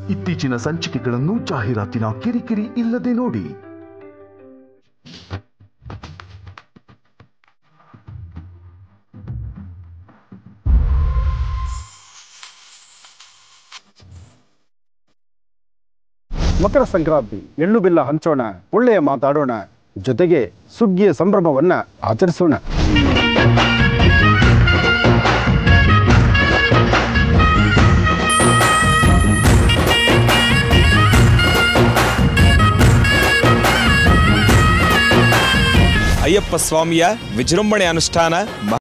ಇತ್ತೀಚಿನ ಸಂಚಿಕೆಗಳನ್ನು ಜಾಹೀರಾತಿನ ಕಿರಿಕಿರಿ ಇಲ್ಲದೆ ನೋಡಿ ಮಕರ ಸಂಕ್ರಾಂತಿ ಎಳ್ಳು ಬೆಲ್ಲ ಹಂಚೋಣ ಒಳ್ಳೆಯ ಮಾತಾಡೋಣ ಜೊತೆಗೆ ಸುಗ್ಗಿಯ ಸಂಭ್ರಮವನ್ನ ಆಚರಿಸೋಣ ಅಯ್ಯಪ್ಪ ಸ್ವಾಮಿಯ ವಿಜೃಂಭಣೆ ಅನುಷ್ಠಾನ ಮ-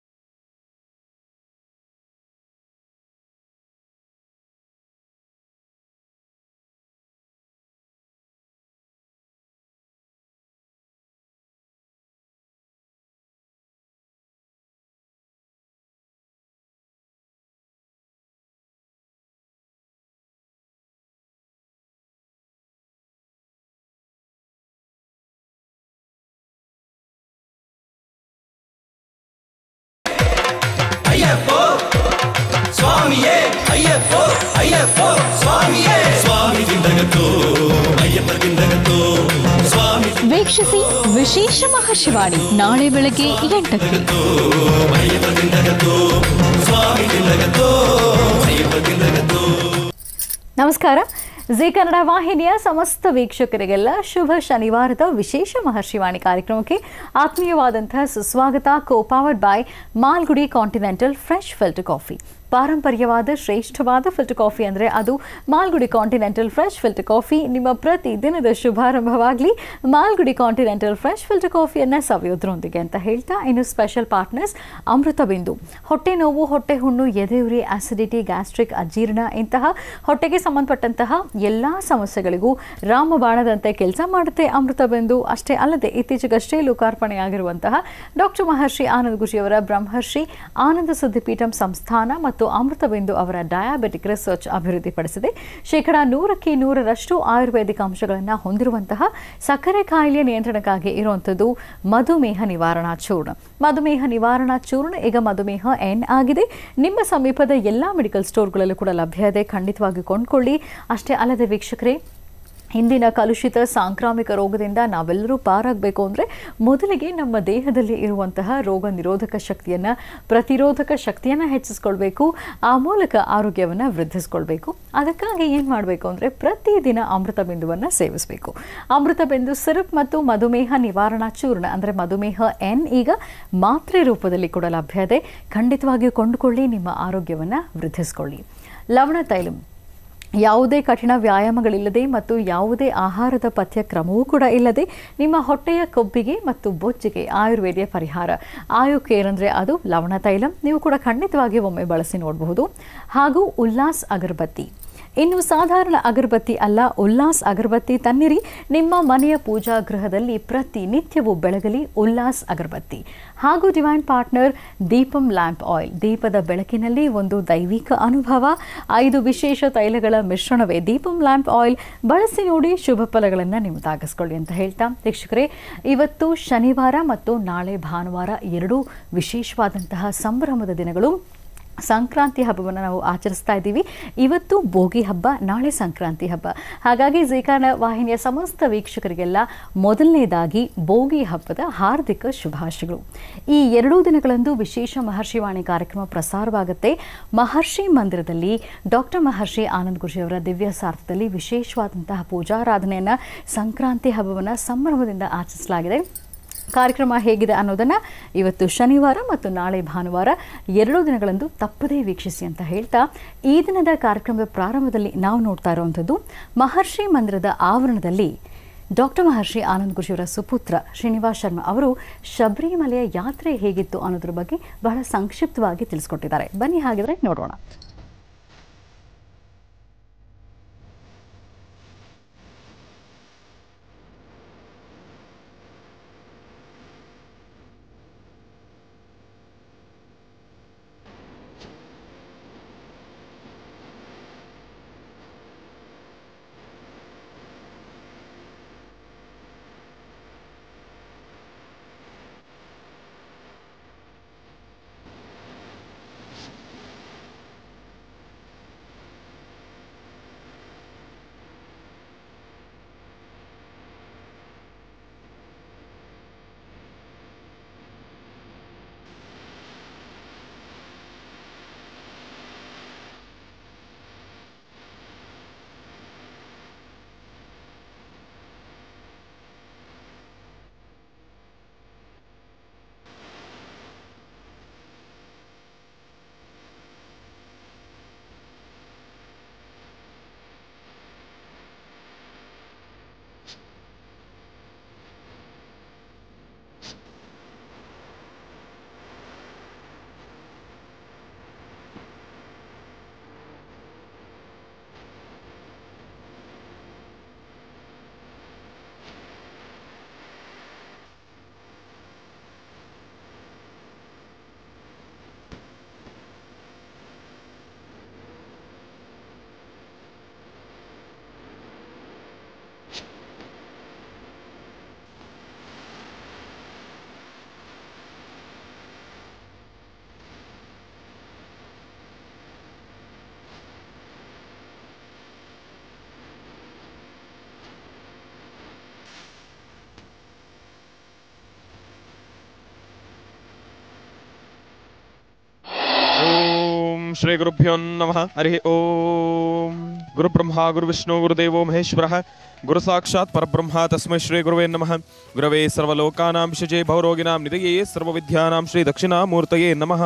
ಅಯ್ಯಪ್ಪೋ ಸ್ವಾಮಿಯೇ ಅಯ್ಯಪ್ಪೋ ಅಯ್ಯಪ್ಪೋ ಸ್ವಾಮಿಯೇ ಸ್ವಾಮಿ ದಿಂದಗತ್ತೋ ಅಯ್ಯಪ್ಪ ದಿಂದಗತ್ತೋ ಸ್ವಾಮಿ ವೀಕ್ಷಿಸಿ ವಿಶೇಷ ಮಹಾಶಿವಾಣಿ ನಾಳೆ ಬೆಳಗ್ಗೆ ಎಂಟಕ್ಕೆ ಅಯ್ಯಪ್ಪ ದಿಂದಗತ್ತೋ ಸ್ವಾಮಿ ದಿಂದಗತ್ತೋ ಅಯ್ಯಪ್ಪ ದಿಂದಗತ್ತೋ ನಮಸ್ಕಾರ ಜಿ ಕನ್ನಡ ವಾಹಿನಿಯ ಸಮಸ್ತ ವೀಕ್ಷಕರಿಗೆಲ್ಲ ಶುಭ ಶನಿವಾರದ ವಿಶೇಷ ಮಹರ್ಷಿವಾಣಿ ಕಾರ್ಯಕ್ರಮಕ್ಕೆ ಆತ್ಮೀಯವಾದಂತಹ ಸುಸ್ವಾಗತ copowered by Malgudi continental fresh filter coffee ಪಾರಂಪರ್ಯವಾದ ಶ್ರೇಷ್ಠವಾದ ಫಿಲ್ಟರ್ ಕಾಫಿ ಅಂದರೆ ಅದು Malgudi continental fresh filter coffee ನಿಮ್ಮ ಪ್ರತಿ ದಿನದ ಶುಭಾರಂಭವಾಗಲಿ ಮಾಲ್ಗುಡಿ ಕಾಂಟಿನೆಂಟಲ್ ಫ್ರೆಶ್ ಫಿಲ್ಟರ್ ಕಾಫಿಯನ್ನು ಸವಿಯೋದ್ರೊಂದಿಗೆ ಅಂತ ಹೇಳ್ತಾ ಇನ್ನು ಸ್ಪೆಷಲ್ ಪಾರ್ಟ್ನರ್ಸ್ ಅಮೃತ ಬಿಂದು ಹೊಟ್ಟೆ ನೋವು ಹೊಟ್ಟೆ ಹುಣ್ಣು ಎದೆಯುರಿ ಆಸಿಡಿಟಿ ಗ್ಯಾಸ್ಟ್ರಿಕ್ ಅಜೀರ್ಣ ಇಂತಹ ಹೊಟ್ಟೆಗೆ ಸಂಬಂಧಪಟ್ಟಂತಹ ಎಲ್ಲ ಸಮಸ್ಯೆಗಳಿಗೂ ರಾಮಬಾಣದಂತೆ ಕೆಲಸ ಮಾಡುತ್ತೆ ಅಮೃತ ಬಿಂದು ಅಷ್ಟೇ ಅಲ್ಲದೆ ಇತ್ತೀಚೆಗಷ್ಟೇ ಲೋಕಾರ್ಪಣೆಯಾಗಿರುವಂತಹ ಡಾಕ್ಟರ್ ಮಹರ್ಷಿ ಆನಂದ ಗುರುಜಿಯವರ ಬ್ರಹ್ಮರ್ಷಿ ಆನಂದ ಸುದ್ದಿಪೀಠಂ ಸಂಸ್ಥಾನ ಮತ್ತು ಅಮೃತ ಬಿಂದು ಅವರ ಡಯಾಬೆಟಿಕ್ ರಿಸರ್ಚ್ ಅಭಿವೃದ್ಧಿಪಡಿಸಿದೆ ಶೇಕಡ ನೂರಕ್ಕೆ ನೂರರಷ್ಟು ಆಯುರ್ವೇದಿಕ್ ಅಂಶಗಳನ್ನು ಹೊಂದಿರುವಂತಹ ಸಕ್ಕರೆ ಕಾಯಿಲೆ ನಿಯಂತ್ರಣಕ್ಕಾಗಿ ಇರುವಂಥದ್ದು ಮಧುಮೇಹ ನಿವಾರಣಾ ಚೂರ್ಣ ಮಧುಮೇಹ ನಿವಾರಣಾ ಚೂರ್ಣ ಈಗ ಮಧುಮೇಹ ಎನ್ ಆಗಿದೆ ನಿಮ್ಮ ಸಮೀಪದ ಎಲ್ಲ ಮೆಡಿಕಲ್ ಸ್ಟೋರ್ಗಳಲ್ಲೂ ಕೂಡ ಲಭ್ಯ ಇದೆ ಖಂಡಿತವಾಗಿ ಕೊಂಡ್ಕೊಳ್ಳಿ ಅಷ್ಟೇ ಅಲ್ಲದೆ ವೀಕ್ಷಕರೇ ಇಂದಿನ ಕಲುಷಿತ ಸಾಂಕ್ರಾಮಿಕ ರೋಗದಿಂದ ನಾವೆಲ್ಲರೂ ಪಾರಾಗಬೇಕು ಅಂದರೆ ಮೊದಲಿಗೆ ನಮ್ಮ ದೇಹದಲ್ಲಿ ಇರುವಂತಹ ರೋಗ ನಿರೋಧಕ ಶಕ್ತಿಯನ್ನು ಪ್ರತಿರೋಧಕ ಶಕ್ತಿಯನ್ನು ಹೆಚ್ಚಿಸ್ಕೊಳ್ಬೇಕು ಆ ಮೂಲಕ ಆರೋಗ್ಯವನ್ನು ವೃದ್ಧಿಸ್ಕೊಳ್ಬೇಕು ಅದಕ್ಕಾಗಿ ಏನು ಮಾಡಬೇಕು ಅಂದರೆ ಪ್ರತಿದಿನ ಅಮೃತ ಬಿಂದುವನ್ನು ಸೇವಿಸಬೇಕು ಅಮೃತ ಬಿಂದು ಸಿರಪ್ ಮತ್ತು ಮಧುಮೇಹ ನಿವಾರಣಾ ಚೂರ್ಣ ಅಂದರೆ ಮಧುಮೇಹ ಎನ್ ಈಗ ಮಾತ್ರೆ ರೂಪದಲ್ಲಿ ಕೂಡ ಲಭ್ಯ ಇದೆ ಖಂಡಿತವಾಗಿಯೂ ಕೊಂಡುಕೊಳ್ಳಿ ನಿಮ್ಮ ಆರೋಗ್ಯವನ್ನು ವೃದ್ಧಿಸ್ಕೊಳ್ಳಿ ಲವಣ ತೈಲಂ ಯಾವುದೇ ಕಠಿಣ ವ್ಯಾಯಾಮಗಳಿಲ್ಲದೆ ಮತ್ತು ಯಾವುದೇ ಆಹಾರದ ಪಥ್ಯ ಕ್ರಮವೂ ಕೂಡ ಇಲ್ಲದೆ ನಿಮ್ಮ ಹೊಟ್ಟೆಯ ಕೊಬ್ಬಿಗೆ ಮತ್ತು ಬೊಜ್ಜಿಗೆ ಆಯುರ್ವೇದಿಯ ಪರಿಹಾರ ಆಯು ಕೇರ್ ಅಂದರೆ ಅದು ಲವಣ ತೈಲಂ ನೀವು ಕೂಡ ಖಂಡಿತವಾಗಿ ಒಮ್ಮೆ ಬಳಸಿ ನೋಡಬಹುದು ಹಾಗೂ ಉಲ್ಲಾಸ್ ಅಗರಬತ್ತಿ ಇನ್ನು ಸಾಧಾರಣ ಅಗರಬತ್ತಿ ಅಲ್ಲ ಉಲ್ಲಾಸ್ ಅಗರಬತ್ತಿ ತನ್ನಿರಿ ನಿಮ್ಮ ಮನೆಯ ಪೂಜಾ ಗೃಹದಲ್ಲಿ ಪ್ರತಿನಿತ್ಯವೂ ಬೆಳಗಲಿ ಉಲ್ಲಾಸ್ ಅಗರಬತ್ತಿ ಹಾಗೂ divine partner Deepam lamp oil ದೀಪದ ಬೆಳಕಿನಲ್ಲಿ ಒಂದು ದೈವಿಕ ಅನುಭವ ಐದು ವಿಶೇಷ ತೈಲಗಳ ಮಿಶ್ರಣವೇ ದೀಪಂ ಲ್ಯಾಂಪ್ ಆಯಿಲ್ ಬಳಸಿ ನೋಡಿ ಶುಭ ಫಲಗಳನ್ನು ನಿಮ್ಮದಾಗಿಸ್ಕೊಳ್ಳಿ ಅಂತ ಹೇಳ್ತಾ ವೀಕ್ಷಕರೇ ಇವತ್ತು ಶನಿವಾರ ಮತ್ತು ನಾಳೆ ಭಾನುವಾರ ಎರಡೂ ವಿಶೇಷವಾದಂತಹ ಸಂಭ್ರಮದ ದಿನಗಳು ಸಂಕ್ರಾಂತಿ ಹಬ್ಬವನ್ನು ನಾವು ಆಚರಿಸ್ತಾ ಇದ್ದೀವಿ ಇವತ್ತು ಭೋಗಿ ಹಬ್ಬ ನಾಳೆ ಸಂಕ್ರಾಂತಿ ಹಬ್ಬ ಹಾಗಾಗಿ ಝೀಕಾನ ವಾಹಿನಿಯ ಸಮಸ್ತ ವೀಕ್ಷಕರಿಗೆಲ್ಲ ಮೊದಲನೇದಾಗಿ ಭೋಗಿ ಹಬ್ಬದ ಹಾರ್ದಿಕ ಶುಭಾಶಯಗಳು ಈ ಎರಡೂ ದಿನಗಳಂದು ವಿಶೇಷ ಮಹರ್ಷಿವಾಣಿ ಕಾರ್ಯಕ್ರಮ ಪ್ರಸಾರವಾಗುತ್ತೆ ಮಹರ್ಷಿ ಮಂದಿರದಲ್ಲಿ ಡಾಕ್ಟರ್ ಮಹರ್ಷಿ ಆನಂದ್ ಗುರುಜಿಯವರ ದಿವ್ಯ ಸಾರ್ಥದಲ್ಲಿ ವಿಶೇಷವಾದಂತಹ ಪೂಜಾರಾಧನೆಯನ್ನು ಸಂಕ್ರಾಂತಿ ಹಬ್ಬವನ್ನು ಸಂಭ್ರಮದಿಂದ ಆಚರಿಸಲಾಗಿದೆ ಕಾರ್ಯಕ್ರಮ ಹೇಗಿದೆ ಅನ್ನೋದನ್ನು ಇವತ್ತು ಶನಿವಾರ ಮತ್ತು ನಾಳೆ ಭಾನುವಾರ ಎರಡೂ ದಿನಗಳಂದು ತಪ್ಪದೇ ವೀಕ್ಷಿಸಿ ಅಂತ ಹೇಳ್ತಾ ಈ ದಿನದ ಕಾರ್ಯಕ್ರಮದ ಪ್ರಾರಂಭದಲ್ಲಿ ನಾವು ನೋಡ್ತಾ ಇರುವಂಥದ್ದು ಮಹರ್ಷಿ ಮಂದಿರದ ಆವರಣದಲ್ಲಿ ಡಾಕ್ಟರ್ ಮಹರ್ಷಿ ಆನಂದ್ ಗುರುಜಿಯವರ ಸುಪುತ್ರ ಶ್ರೀನಿವಾಸ್ ಶರ್ಮಾ ಅವರು ಶಬರಿಮಲೆಯ ಯಾತ್ರೆ ಹೇಗಿತ್ತು ಅನ್ನೋದ್ರ ಬಗ್ಗೆ ಬಹಳ ಸಂಕ್ಷಿಪ್ತವಾಗಿ ತಿಳಿಸ್ಕೊಟ್ಟಿದ್ದಾರೆ ಬನ್ನಿ ಹಾಗಿದ್ರೆ ನೋಡೋಣ ಶ್ರೀ ಗುರುಭ್ಯೋ ನಮಃ ಹರಿ ಓಂ ಗುರುಬ್ರಹ್ಮ ಗುರುವಿಷ್ಣು ಗುರುದೇವೋ ಮಹೇಶ್ವರ ಗುರು ಸಾಕ್ಷಾತ್ ಪರಬ್ರಹ್ಮ ತಸ್ಮೈ ಶ್ರೀ ಗುರುವೇ ನಮಃ ಗುರವೇ ಸರ್ವಲೋಕಾನಾಂ ವಿಷಜೇ ಭವರೋಗಿಣಾಂ ನಿಧಯೇ ಸರ್ವವಿದ್ಯಾನಾಂ ಶ್ರೀ ದಕ್ಷಿಣಾಮೂರ್ತಯೇ ನಮಃ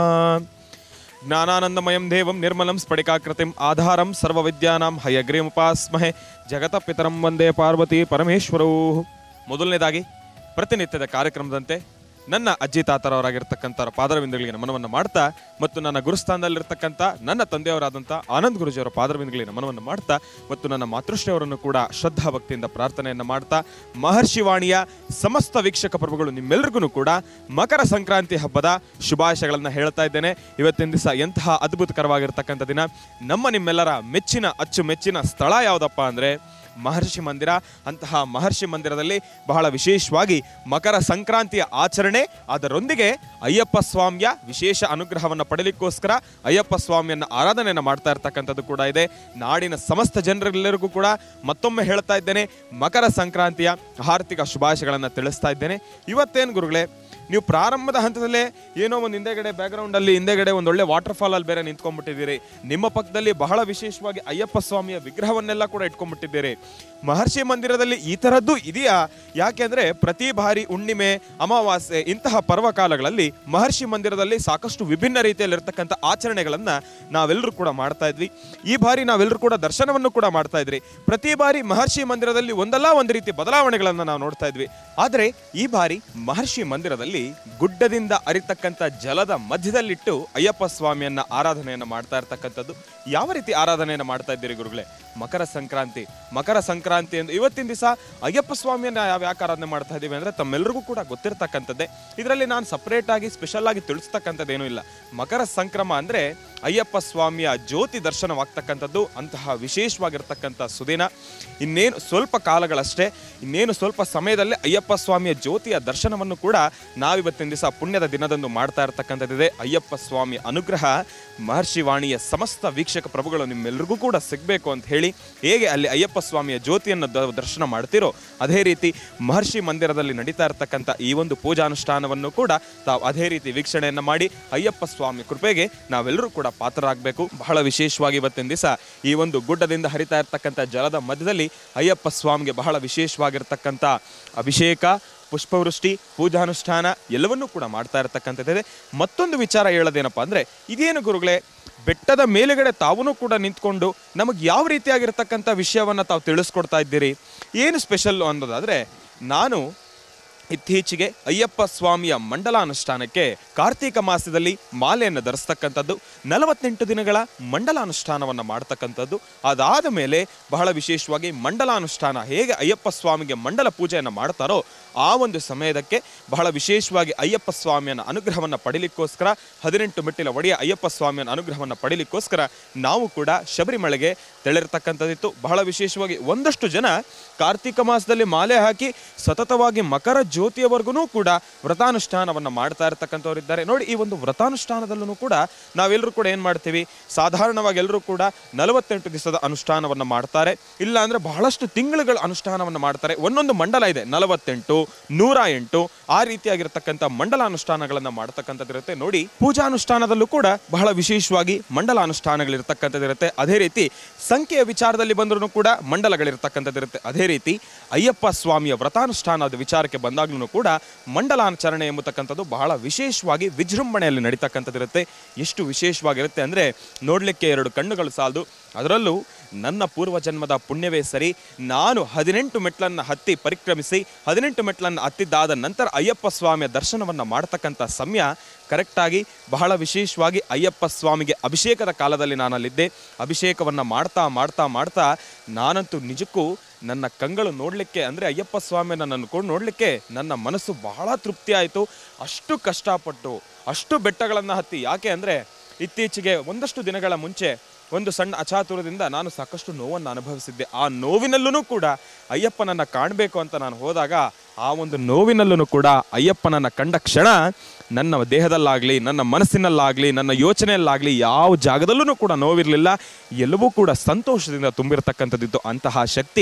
ಜ್ಞಾನಾನಂದಮಯಂ ದೇವಂ ನಿರ್ಮಲಂ ಸ್ಫಟಿಕಾಕೃತಿಂ ಆಧಾರಂ ಸರ್ವವಿದ್ಯಾನಾಂ ಹಯಗ್ರೀಮುಪಾಸ್ಮಹೆ ಜಗತ ಪಿತರಂ ವಂದೇ ಪಾರ್ವತಿ ಪರಮೇಶ್ವರೌ ಮೊದಲನೇದಾಗಿ ಪ್ರತಿನಿತ್ಯದ ಕಾರ್ಯಕ್ರಮದಂತೆ ನನ್ನ ಅಜ್ಜಿ ತಾತರವರಾಗಿರ್ತಕ್ಕಂಥ ಪಾದರವಿಂದಗಳಿಗೆ ನಮನವನ್ನು ಮಾಡ್ತಾ ಮತ್ತು ನನ್ನ ಗುರುಸ್ಥಾನದಲ್ಲಿರ್ತಕ್ಕಂಥ ನನ್ನ ತಂದೆಯವರಾದಂಥ ಆನಂದ್ ಗುರುಜಿಯವರ ಪಾದರವಿಂದಗಳಿಗೆ ನಮನವನ್ನು ಮಾಡ್ತಾ ಮತ್ತು ನನ್ನ ಮಾತೃಶ್ರೀಯವರನ್ನು ಕೂಡ ಶ್ರದ್ಧಾ ಭಕ್ತಿಯಿಂದ ಪ್ರಾರ್ಥನೆಯನ್ನು ಮಾಡ್ತಾ ಮಹರ್ಷಿವಾಣಿಯ ಸಮಸ್ತ ವೀಕ್ಷಕ ಪ್ರಭುಗಳು ನಿಮ್ಮೆಲ್ಲರಿಗೂ ಕೂಡ ಮಕರ ಸಂಕ್ರಾಂತಿ ಹಬ್ಬದ ಶುಭಾಶಯಗಳನ್ನು ಹೇಳ್ತಾ ಇದ್ದೇನೆ ಇವತ್ತಿನ ದಿವಸ ಎಂತಹ ಅದ್ಭುತಕರವಾಗಿರ್ತಕ್ಕಂಥ ದಿನ ನಮ್ಮ ನಿಮ್ಮೆಲ್ಲರ ಮೆಚ್ಚಿನ ಅಚ್ಚುಮೆಚ್ಚಿನ ಸ್ಥಳ ಯಾವುದಪ್ಪ ಅಂದರೆ ಮಹರ್ಷಿ ಮಂದಿರ ಅಂತಹ ಮಹರ್ಷಿ ಮಂದಿರದಲ್ಲಿ ಬಹಳ ವಿಶೇಷವಾಗಿ ಮಕರ ಸಂಕ್ರಾಂತಿಯ ಆಚರಣೆ ಅದರೊಂದಿಗೆ ಅಯ್ಯಪ್ಪ ಸ್ವಾಮಿಯ ವಿಶೇಷ ಅನುಗ್ರಹವನ್ನು ಪಡೆಯಲಿಕ್ಕೋಸ್ಕರ ಅಯ್ಯಪ್ಪ ಸ್ವಾಮಿಯನ್ನು ಆರಾಧನೆಯನ್ನು ಮಾಡ್ತಾ ಇರ್ತಕ್ಕಂಥದ್ದು ಕೂಡ ಇದೆ ನಾಡಿನ ಸಮಸ್ತ ಜನರೆಲ್ಲರಿಗೂ ಕೂಡ ಮತ್ತೊಮ್ಮೆ ಹೇಳ್ತಾ ಇದ್ದೇನೆ ಮಕರ ಸಂಕ್ರಾಂತಿಯ ಆರ್ಥಿಕ ಶುಭಾಶಯಗಳನ್ನು ತಿಳಿಸ್ತಾ ಇದ್ದೇನೆ ಇವತ್ತೇನು ಗುರುಗಳೇ ನೀವು ಪ್ರಾರಂಭದ ಹಂತದಲ್ಲೇ ಏನೋ ಒಂದು ಹಿಂದೆಗಡೆ ಬ್ಯಾಕ್ಗ್ರೌಂಡ್ ಅಲ್ಲಿ ಹಿಂದೆಗಡೆ ಒಂದು ಒಳ್ಳೆ ವಾಟರ್ ಫಾಲ್ ಅಲ್ಲಿ ಬೇರೆ ನಿಂತ್ಕೊಂಡ್ಬಿಟ್ಟಿದ್ದೀರಿ ನಿಮ್ಮ ಪಕ್ಕದಲ್ಲಿ ಬಹಳ ವಿಶೇಷವಾಗಿ ಅಯ್ಯಪ್ಪ ಸ್ವಾಮಿಯ ವಿಗ್ರಹವನ್ನೆಲ್ಲ ಕೂಡ ಇಟ್ಕೊಂಡ್ಬಿಟ್ಟಿದ್ದೀರಿ ಮಹರ್ಷಿ ಮಂದಿರದಲ್ಲಿ ಈ ತರದ್ದು ಇದೆಯಾ ಯಾಕೆಂದ್ರೆ ಪ್ರತಿ ಬಾರಿ ಹುಣ್ಣಿಮೆ ಅಮಾವಾಸ್ಯೆ ಇಂತಹ ಪರ್ವಕಾಲಗಳಲ್ಲಿ ಮಹರ್ಷಿ ಮಂದಿರದಲ್ಲಿ ಸಾಕಷ್ಟು ವಿಭಿನ್ನ ರೀತಿಯಲ್ಲಿರ್ತಕ್ಕಂಥ ಆಚರಣೆಗಳನ್ನ ನಾವೆಲ್ಲರೂ ಕೂಡ ಮಾಡ್ತಾ ಇದ್ವಿ ಈ ಬಾರಿ ನಾವೆಲ್ಲರೂ ಕೂಡ ದರ್ಶನವನ್ನು ಕೂಡ ಮಾಡ್ತಾ ಇದ್ರಿ ಪ್ರತಿ ಬಾರಿ ಮಹರ್ಷಿ ಮಂದಿರದಲ್ಲಿ ಒಂದಲ್ಲ ಒಂದು ರೀತಿ ಬದಲಾವಣೆಗಳನ್ನ ನಾವು ನೋಡ್ತಾ ಇದ್ವಿ ಆದರೆ ಈ ಬಾರಿ ಮಹರ್ಷಿ ಮಂದಿರದಲ್ಲಿ ಗುಡ್ಡದಿಂದ ಅರಿತಕ್ಕಂಥ ಜಲದ ಮಧ್ಯದಲ್ಲಿಟ್ಟು ಅಯ್ಯಪ್ಪ ಸ್ವಾಮಿಯನ್ನ ಆರಾಧನೆಯನ್ನ ಮಾಡ್ತಾ ಇರ್ತಕ್ಕಂಥದ್ದು ಯಾವ ರೀತಿ ಆರಾಧನೆಯನ್ನ ಮಾಡ್ತಾ ಇದ್ದೀರಿ ಗುರುಗಳೇ ಮಕರ ಸಂಕ್ರಾಂತಿ ಮಕರ ಸಂಕ್ರಾಂತಿ ಎಂದು ಇವತ್ತಿನ ದಿವಸ ಅಯ್ಯಪ್ಪ ಸ್ವಾಮಿಯನ್ನ ಯಾವ ಯಾಕೆ ಆರಾಧನೆ ಮಾಡ್ತಾ ಇದ್ದೀವಿ ಅಂದ್ರೆ ತಮ್ಮೆಲ್ಲರಿಗೂ ಕೂಡ ಗೊತ್ತಿರ್ತಕ್ಕಂಥದ್ದೇ ಇದರಲ್ಲಿ ನಾನು ಸಪರೇಟ್ ಆಗಿ ಸ್ಪೆಷಲ್ ಆಗಿ ತಿಳಿಸ್ತಕ್ಕಂಥದ್ದೇನೂ ಇಲ್ಲ ಮಕರ ಸಂಕ್ರಮ ಅಂದ್ರೆ ಅಯ್ಯಪ್ಪ ಸ್ವಾಮಿಯ ಜ್ಯೋತಿ ದರ್ಶನವಾಗ್ತಕ್ಕಂಥದ್ದು ಅಂತಹ ವಿಶೇಷವಾಗಿರ್ತಕ್ಕಂಥ ಸುದಿನ ಇನ್ನೇನು ಸ್ವಲ್ಪ ಕಾಲಗಳಷ್ಟೇ ಇನ್ನೇನು ಸ್ವಲ್ಪ ಸಮಯದಲ್ಲೇ ಅಯ್ಯಪ್ಪ ಸ್ವಾಮಿಯ ಜ್ಯೋತಿಯ ದರ್ಶನವನ್ನು ಕೂಡ ನಾವಿವತ್ತಿನ ದಿವಸ ಪುಣ್ಯದ ದಿನದಂದು ಮಾಡ್ತಾ ಇರ್ತಕ್ಕಂಥದ್ದಿದೆ ಅಯ್ಯಪ್ಪ ಸ್ವಾಮಿಯ ಅನುಗ್ರಹ ಮಹರ್ಷಿ ವಾಣಿಯ ಸಮಸ್ತ ವೀಕ್ಷಕ ಪ್ರಭುಗಳು ನಿಮ್ಮೆಲ್ಲರಿಗೂ ಕೂಡ ಸಿಗಬೇಕು ಅಂತ ಹೇಳಿ ಹೇಗೆ ಅಲ್ಲಿ ಅಯ್ಯಪ್ಪ ಸ್ವಾಮಿಯ ಜ್ಯೋತಿಯನ್ನು ದ- ದರ್ಶನ ಮಾಡ್ತಿರೋ ಅದೇ ರೀತಿ ಮಹರ್ಷಿ ಮಂದಿರದಲ್ಲಿ ನಡೀತಾ ಇರ್ತಕ್ಕಂಥ ಈ ಒಂದು ಪೂಜಾನುಷ್ಠಾನವನ್ನು ಕೂಡ ತಾವು ಅದೇ ರೀತಿ ವೀಕ್ಷಣೆಯನ್ನು ಮಾಡಿ ಅಯ್ಯಪ್ಪ ಸ್ವಾಮಿ ಕೃಪೆಗೆ ನಾವೆಲ್ಲರೂ ಕೂಡ ಪಾತ್ರರಾಗಬೇಕು ಬಹಳ ವಿಶೇಷವಾಗಿ ಇವತ್ತಿನ ದಿವಸ ಈ ಒಂದು ಗುಡ್ಡದಿಂದ ಹರಿತಾ ಇರ್ತಕ್ಕಂಥ ಜಲದ ಮಧ್ಯದಲ್ಲಿ ಅಯ್ಯಪ್ಪ ಸ್ವಾಮಿಗೆ ಬಹಳ ವಿಶೇಷವಾಗಿರ್ತಕ್ಕಂಥ ಅಭಿಷೇಕ ಪುಷ್ಪವೃಷ್ಟಿ ಪೂಜಾನುಷ್ಠಾನ ಎಲ್ಲವನ್ನೂ ಕೂಡ ಮಾಡ್ತಾ ಇರತಕ್ಕಂಥದ್ದಿದೆ ಮತ್ತೊಂದು ವಿಚಾರ ಹೇಳೋದೇನಪ್ಪ ಅಂದ್ರೆ ಇದೇನು ಗುರುಗಳೇ ಬೆಟ್ಟದ ಮೇಲುಗಡೆ ತಾವೂ ಕೂಡ ನಿಂತ್ಕೊಂಡು ನಮಗೆ ಯಾವ ರೀತಿಯಾಗಿರ್ತಕ್ಕಂಥ ವಿಷಯವನ್ನ ತಾವು ತಿಳಿಸ್ಕೊಡ್ತಾ ಇದ್ದೀರಿ ಏನು ಸ್ಪೆಷಲ್ ಅನ್ನೋದಾದ್ರೆ ನಾನು ಇತ್ತೀಚೆಗೆ ಅಯ್ಯಪ್ಪ ಸ್ವಾಮಿಯ ಮಂಡಲಾನುಷ್ಠಾನಕ್ಕೆ ಕಾರ್ತೀಕ ಮಾಸದಲ್ಲಿ ಮಾಲೆಯನ್ನು ಧರಿಸ್ತಕ್ಕಂಥದ್ದು ನಲವತ್ತೆಂಟು ದಿನಗಳ ಮಂಡಲಾನುಷ್ಠಾನವನ್ನು ಮಾಡ್ತಕ್ಕಂಥದ್ದು ಅದಾದ ಮೇಲೆ ಬಹಳ ವಿಶೇಷವಾಗಿ ಮಂಡಲಾನುಷ್ಠಾನ ಹೇಗೆ ಅಯ್ಯಪ್ಪ ಸ್ವಾಮಿಗೆ ಮಂಡಲ ಪೂಜೆಯನ್ನು ಮಾಡ್ತಾರೋ ಆ ಒಂದು ಸಮಯದಕ್ಕೆ ಬಹಳ ವಿಶೇಷವಾಗಿ ಅಯ್ಯಪ್ಪ ಸ್ವಾಮಿಯನ್ನ ಅನುಗ್ರಹವನ್ನು ಪಡಿಲಿಕ್ಕೋಸ್ಕರ ಹದಿನೆಂಟು ಮೆಟ್ಟಿಲ ಒಡೆಯ ಅಯ್ಯಪ್ಪ ಸ್ವಾಮಿಯನ್ನ ಅನುಗ್ರಹವನ್ನು ಪಡಿಲಿಕ್ಕೋಸ್ಕರ ನಾವು ಕೂಡ ಶಬರಿಮಲೆಗೆ ತೆರಳಿರ್ತಕ್ಕಂಥದ್ದಿತ್ತು ಬಹಳ ವಿಶೇಷವಾಗಿ ಒಂದಷ್ಟು ಜನ ಕಾರ್ತಿಕ ಮಾಸದಲ್ಲಿ ಮಾಲೆ ಹಾಕಿ ಸತತವಾಗಿ ಮಕರ ಜ್ಯೋತಿಯವರೆಗೂ ಕೂಡ ವ್ರತಾನುಷ್ಠಾನವನ್ನು ಮಾಡ್ತಾ ಇರ್ತಕ್ಕಂಥವ್ರು ನೋಡಿ ಈ ಒಂದು ವ್ರತಾನುಷ್ಠಾನದಲ್ಲೂ ಕೂಡ ನಾವೆಲ್ಲರೂ ಕೂಡ ಏನು ಮಾಡ್ತೀವಿ ಸಾಧಾರಣವಾಗಿ ಎಲ್ಲರೂ ಕೂಡ ನಲವತ್ತೆಂಟು ದಿವಸದ ಅನುಷ್ಠಾನವನ್ನು ಮಾಡ್ತಾರೆ ಇಲ್ಲ ಅಂದ್ರೆ ಬಹಳಷ್ಟು ತಿಂಗಳುಗಳ ಅನುಷ್ಠಾನವನ್ನು ಮಾಡ್ತಾರೆ ಒಂದೊಂದು ಮಂಡಲ ಇದೆ ನಲವತ್ತೆಂಟು ನೂರ ಎಂಟು ಆ ರೀತಿಯಾಗಿರ್ತಕ್ಕಂಥ ಮಂಡಲಾನುಷ್ಠಾನಗಳನ್ನ ಮಾಡ್ತಕ್ಕಂಥದ್ದಿರುತ್ತೆ ನೋಡಿ ಪೂಜಾನುಷ್ಠಾನದಲ್ಲೂ ಕೂಡ ಬಹಳ ವಿಶೇಷವಾಗಿ ಮಂಡಲಾನುಷ್ಠಾನಗಳಿರ್ತಕ್ಕಂಥದ್ದಿರುತ್ತೆ ಅದೇ ರೀತಿ ಸಂಖ್ಯೆಯ ವಿಚಾರದಲ್ಲಿ ಬಂದರೂ ಕೂಡ ಮಂಡಲಗಳಿರ್ತಕ್ಕಂಥದ್ದಿರುತ್ತೆ ಅದೇ ರೀತಿ ಅಯ್ಯಪ್ಪ ಸ್ವಾಮಿಯ ವ್ರತಾನುಷ್ಠಾನದ ವಿಚಾರಕ್ಕೆ ಬಂದಾಗ್ಲೂ ಕೂಡ ಮಂಡಲಾಚರಣೆ ಎಂಬತಕ್ಕಂಥದ್ದು ಬಹಳ ವಿಶೇಷವಾಗಿ ವಿಜೃಂಭಣೆಯಲ್ಲಿ ನಡೀತಕ್ಕಂಥದ್ದಿರುತ್ತೆ ಎಷ್ಟು ವಿಶೇಷವಾಗಿರುತ್ತೆ ಅಂದರೆ ನೋಡಲಿಕ್ಕೆ ಎರಡು ಕಣ್ಣುಗಳು ಸಾಲದು ಅದರಲ್ಲೂ ನನ್ನ ಪೂರ್ವಜನ್ಮದ ಪುಣ್ಯವೇ ಸರಿ ನಾನು ಹದಿನೆಂಟು ಮೆಟ್ಲನ್ನು ಹತ್ತಿ ಪರಿಕ್ರಮಿಸಿ ಹದಿನೆಂಟು ಮೆಟ್ಲನ್ನು ಹತ್ತಿದ್ದಾದ ನಂತರ ಅಯ್ಯಪ್ಪ ಸ್ವಾಮಿಯ ದರ್ಶನವನ್ನು ಮಾಡ್ತಕ್ಕಂಥ ಸಮಯ ಕರೆಕ್ಟಾಗಿ ಬಹಳ ವಿಶೇಷವಾಗಿ ಅಯ್ಯಪ್ಪ ಸ್ವಾಮಿಗೆ ಅಭಿಷೇಕದ ಕಾಲದಲ್ಲಿ ನಾನಲ್ಲಿದ್ದೆ ಅಭಿಷೇಕವನ್ನು ಮಾಡ್ತಾ ಮಾಡ್ತಾ ಮಾಡ್ತಾ ನಾನಂತೂ ನಿಜಕ್ಕೂ ನನ್ನ ಕಂಗಳು ನೋಡಲಿಕ್ಕೆ ಅಂದರೆ ಅಯ್ಯಪ್ಪ ಸ್ವಾಮಿಯನ್ನು ನನ್ನ ಕೊಂಡು ನೋಡಲಿಕ್ಕೆ ನನ್ನ ಮನಸ್ಸು ಬಹಳ ತೃಪ್ತಿ ಆಯಿತು ಅಷ್ಟು ಕಷ್ಟಪಟ್ಟು ಅಷ್ಟು ಬೆಟ್ಟಗಳನ್ನು ಹತ್ತಿ ಯಾಕೆ ಅಂದರೆ ಇತ್ತೀಚೆಗೆ ಒಂದಷ್ಟು ದಿನಗಳ ಮುಂಚೆ ಒಂದು ಸಣ್ಣ ಅಚಾತುರದಿಂದ ನಾನು ಸಾಕಷ್ಟು ನೋವನ್ನು ಅನುಭವಿಸಿದ್ದೆ ಆ ನೋವಿನಲ್ಲೂ ಕೂಡ ಅಯ್ಯಪ್ಪನನ್ನ ಕಾಣಬೇಕು ಅಂತ ನಾನು ಹೋದಾಗ ಆ ಒಂದು ನೋವಿನಲ್ಲೂ ಕೂಡ ಅಯ್ಯಪ್ಪನನ್ನ ಕಂಡ ಕ್ಷಣ ನನ್ನ ದೇಹದಲ್ಲಾಗಲಿ ನನ್ನ ಮನಸ್ಸಿನಲ್ಲಾಗಲಿ ನನ್ನ ಯೋಚನೆಯಲ್ಲಾಗಲಿ ಯಾವ ಜಾಗದಲ್ಲೂ ಕೂಡ ನೋವಿರಲಿಲ್ಲ ಎಲ್ಲವೂ ಕೂಡ ಸಂತೋಷದಿಂದ ತುಂಬಿರತಕ್ಕಂಥದ್ದಿತ್ತು ಅಂತಹ ಶಕ್ತಿ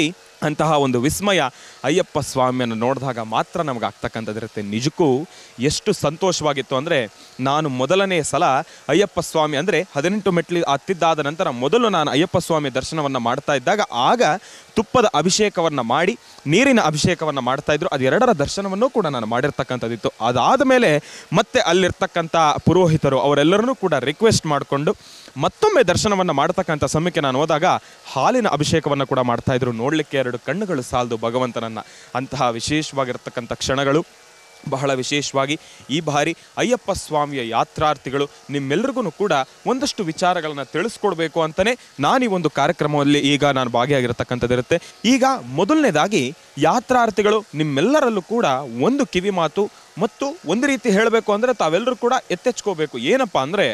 ಅಂತಹ ಒಂದು ವಿಸ್ಮಯ ಅಯ್ಯಪ್ಪ ಸ್ವಾಮಿಯನ್ನು ನೋಡಿದಾಗ ಮಾತ್ರ ನಮ್ಗೆ ಆಗ್ತಕ್ಕಂಥದ್ದಿರುತ್ತೆ ನಿಜಕ್ಕೂ ಎಷ್ಟು ಸಂತೋಷವಾಗಿತ್ತು ಅಂದರೆ ನಾನು ಮೊದಲನೇ ಸಲ ಅಯ್ಯಪ್ಪ ಸ್ವಾಮಿ ಅಂದರೆ ಹದಿನೆಂಟು ಮೆಟ್ಲಿ ಹತ್ತಿದ್ದಾದ ನಂತರ ಮೊದಲು ನಾನು ಅಯ್ಯಪ್ಪ ಸ್ವಾಮಿ ದರ್ಶನವನ್ನು ಮಾಡ್ತಾ ಇದ್ದಾಗ ಆಗ ತುಪ್ಪದ ಅಭಿಷೇಕವನ್ನು ಮಾಡಿ ನೀರಿನ ಅಭಿಷೇಕವನ್ನು ಮಾಡ್ತಾ ಇದ್ರು ಅದೆರಡರ ದರ್ಶನವನ್ನು ಕೂಡ ನಾನು ಮಾಡಿರ್ತಕ್ಕಂಥದ್ದಿತ್ತು ಅದಾದ ಮೇಲೆ ಮತ್ತೆ ಅಲ್ಲಿರ್ತಕ್ಕಂಥ ಪುರೋಹಿತರು ಅವರೆಲ್ಲರನ್ನೂ ಕೂಡ ರಿಕ್ವೆಸ್ಟ್ ಮಾಡಿಕೊಂಡು ಮತ್ತೊಮ್ಮೆ ದರ್ಶನವನ್ನು ಮಾಡ್ತಕ್ಕಂಥ ಸಮಯಕ್ಕೆ ನಾನು ಹೋದಾಗ ಹಾಲಿನ ಅಭಿಷೇಕವನ್ನು ಕೂಡ ಮಾಡ್ತಾ ಇದ್ರು ನೋಡಲಿಕ್ಕೆ ಎರಡು ಕಣ್ಣುಗಳು ಸಾಲದು ಭಗವಂತನನ್ನ ಅಂತಹ ವಿಶೇಷವಾಗಿರ್ತಕ್ಕಂಥ ಕ್ಷಣಗಳು ಬಹಳ ವಿಶೇಷವಾಗಿ ಈ ಬಾರಿ ಅಯ್ಯಪ್ಪ ಸ್ವಾಮಿಯ ಯಾತ್ರಾರ್ಥಿಗಳು ನಿಮ್ಮೆಲ್ಲರಿಗೂ ಕೂಡ ಒಂದಷ್ಟು ವಿಚಾರಗಳನ್ನು ತಿಳಿಸ್ಕೊಡ್ಬೇಕು ಅಂತಲೇ ನಾನು ಈ ಒಂದು ಕಾರ್ಯಕ್ರಮದಲ್ಲಿ ಈಗ ನಾನು ಭಾಗಿಯಾಗಿರ್ತಕ್ಕಂಥದ್ದಿರುತ್ತೆ ಈಗ ಮೊದಲನೇದಾಗಿ ಯಾತ್ರಾರ್ಥಿಗಳು ನಿಮ್ಮೆಲ್ಲರಲ್ಲೂ ಕೂಡ ಒಂದು ಕಿವಿ ಮಾತು ಮತ್ತು ಒಂದು ರೀತಿ ಹೇಳಬೇಕು ಅಂದರೆ ತಾವೆಲ್ಲರೂ ಕೂಡ ಎತ್ತೆಚ್ಕೋಬೇಕು ಏನಪ್ಪ ಅಂದರೆ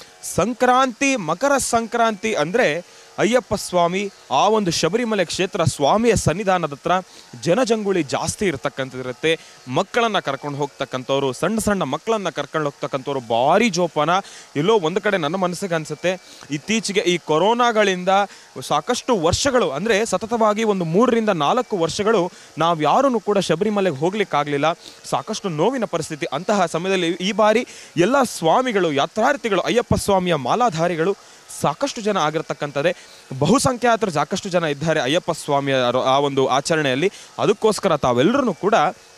ಸಂಕ್ರಾಂತಿ ಮಕರ ಸಂಕ್ರಾಂತಿ ಅಂದರೆ ಅಯ್ಯಪ್ಪ ಸ್ವಾಮಿ ಆ ಒಂದು ಶಬರಿಮಲೆ ಕ್ಷೇತ್ರ ಸ್ವಾಮಿಯ ಸನ್ನಿಧಾನದ ಹತ್ರ ಜನಜಂಗುಳಿ ಜಾಸ್ತಿ ಇರತಕ್ಕಂಥದ್ದಿರುತ್ತೆ ಮಕ್ಕಳನ್ನು ಕರ್ಕೊಂಡು ಹೋಗ್ತಕ್ಕಂಥವ್ರು ಸಣ್ಣ ಸಣ್ಣ ಮಕ್ಕಳನ್ನು ಕರ್ಕೊಂಡು ಹೋಗ್ತಕ್ಕಂಥವ್ರು ಭಾರಿ ಜೋಪಾನ ಎಲ್ಲೋ ಒಂದು ಕಡೆ ನನ್ನ ಮನಸ್ಸಿಗೆ ಅನಿಸುತ್ತೆ ಇತ್ತೀಚೆಗೆ ಈ ಕೊರೋನಾಗಳಿಂದ ಸಾಕಷ್ಟು ವರ್ಷಗಳು ಅಂದರೆ ಸತತವಾಗಿ ಒಂದು ಮೂರರಿಂದ ನಾಲ್ಕು ವರ್ಷಗಳು ನಾವು ಯಾರೂ ಕೂಡ ಶಬರಿಮಲೆಗೆ ಹೋಗ್ಲಿಕ್ಕಾಗಲಿಲ್ಲ ಸಾಕಷ್ಟು ನೋವಿನ ಪರಿಸ್ಥಿತಿ ಅಂತಹ ಸಮಯದಲ್ಲಿ ಈ ಬಾರಿ ಎಲ್ಲ ಸ್ವಾಮಿಗಳು ಯಾತ್ರಾರ್ಥಿಗಳು ಅಯ್ಯಪ್ಪ ಸ್ವಾಮಿಯ ಮಾಲಾಧಾರಿಗಳು ಸಾಕಷ್ಟು ಜನ ಆಗಿರ್ತಕ್ಕಂಥದ್ದೇ ಬಹುಸಂಖ್ಯಾತರು ಸಾಕಷ್ಟು ಜನ ಇದ್ದಾರೆ ಅಯ್ಯಪ್ಪ ಸ್ವಾಮಿಯ ರ- ಆ ಒಂದು ಆಚರಣೆಯಲ್ಲಿ ಅದಕ್ಕೋಸ್ಕರ ತಾವೆಲ್ಲರೂ ಕೂಡ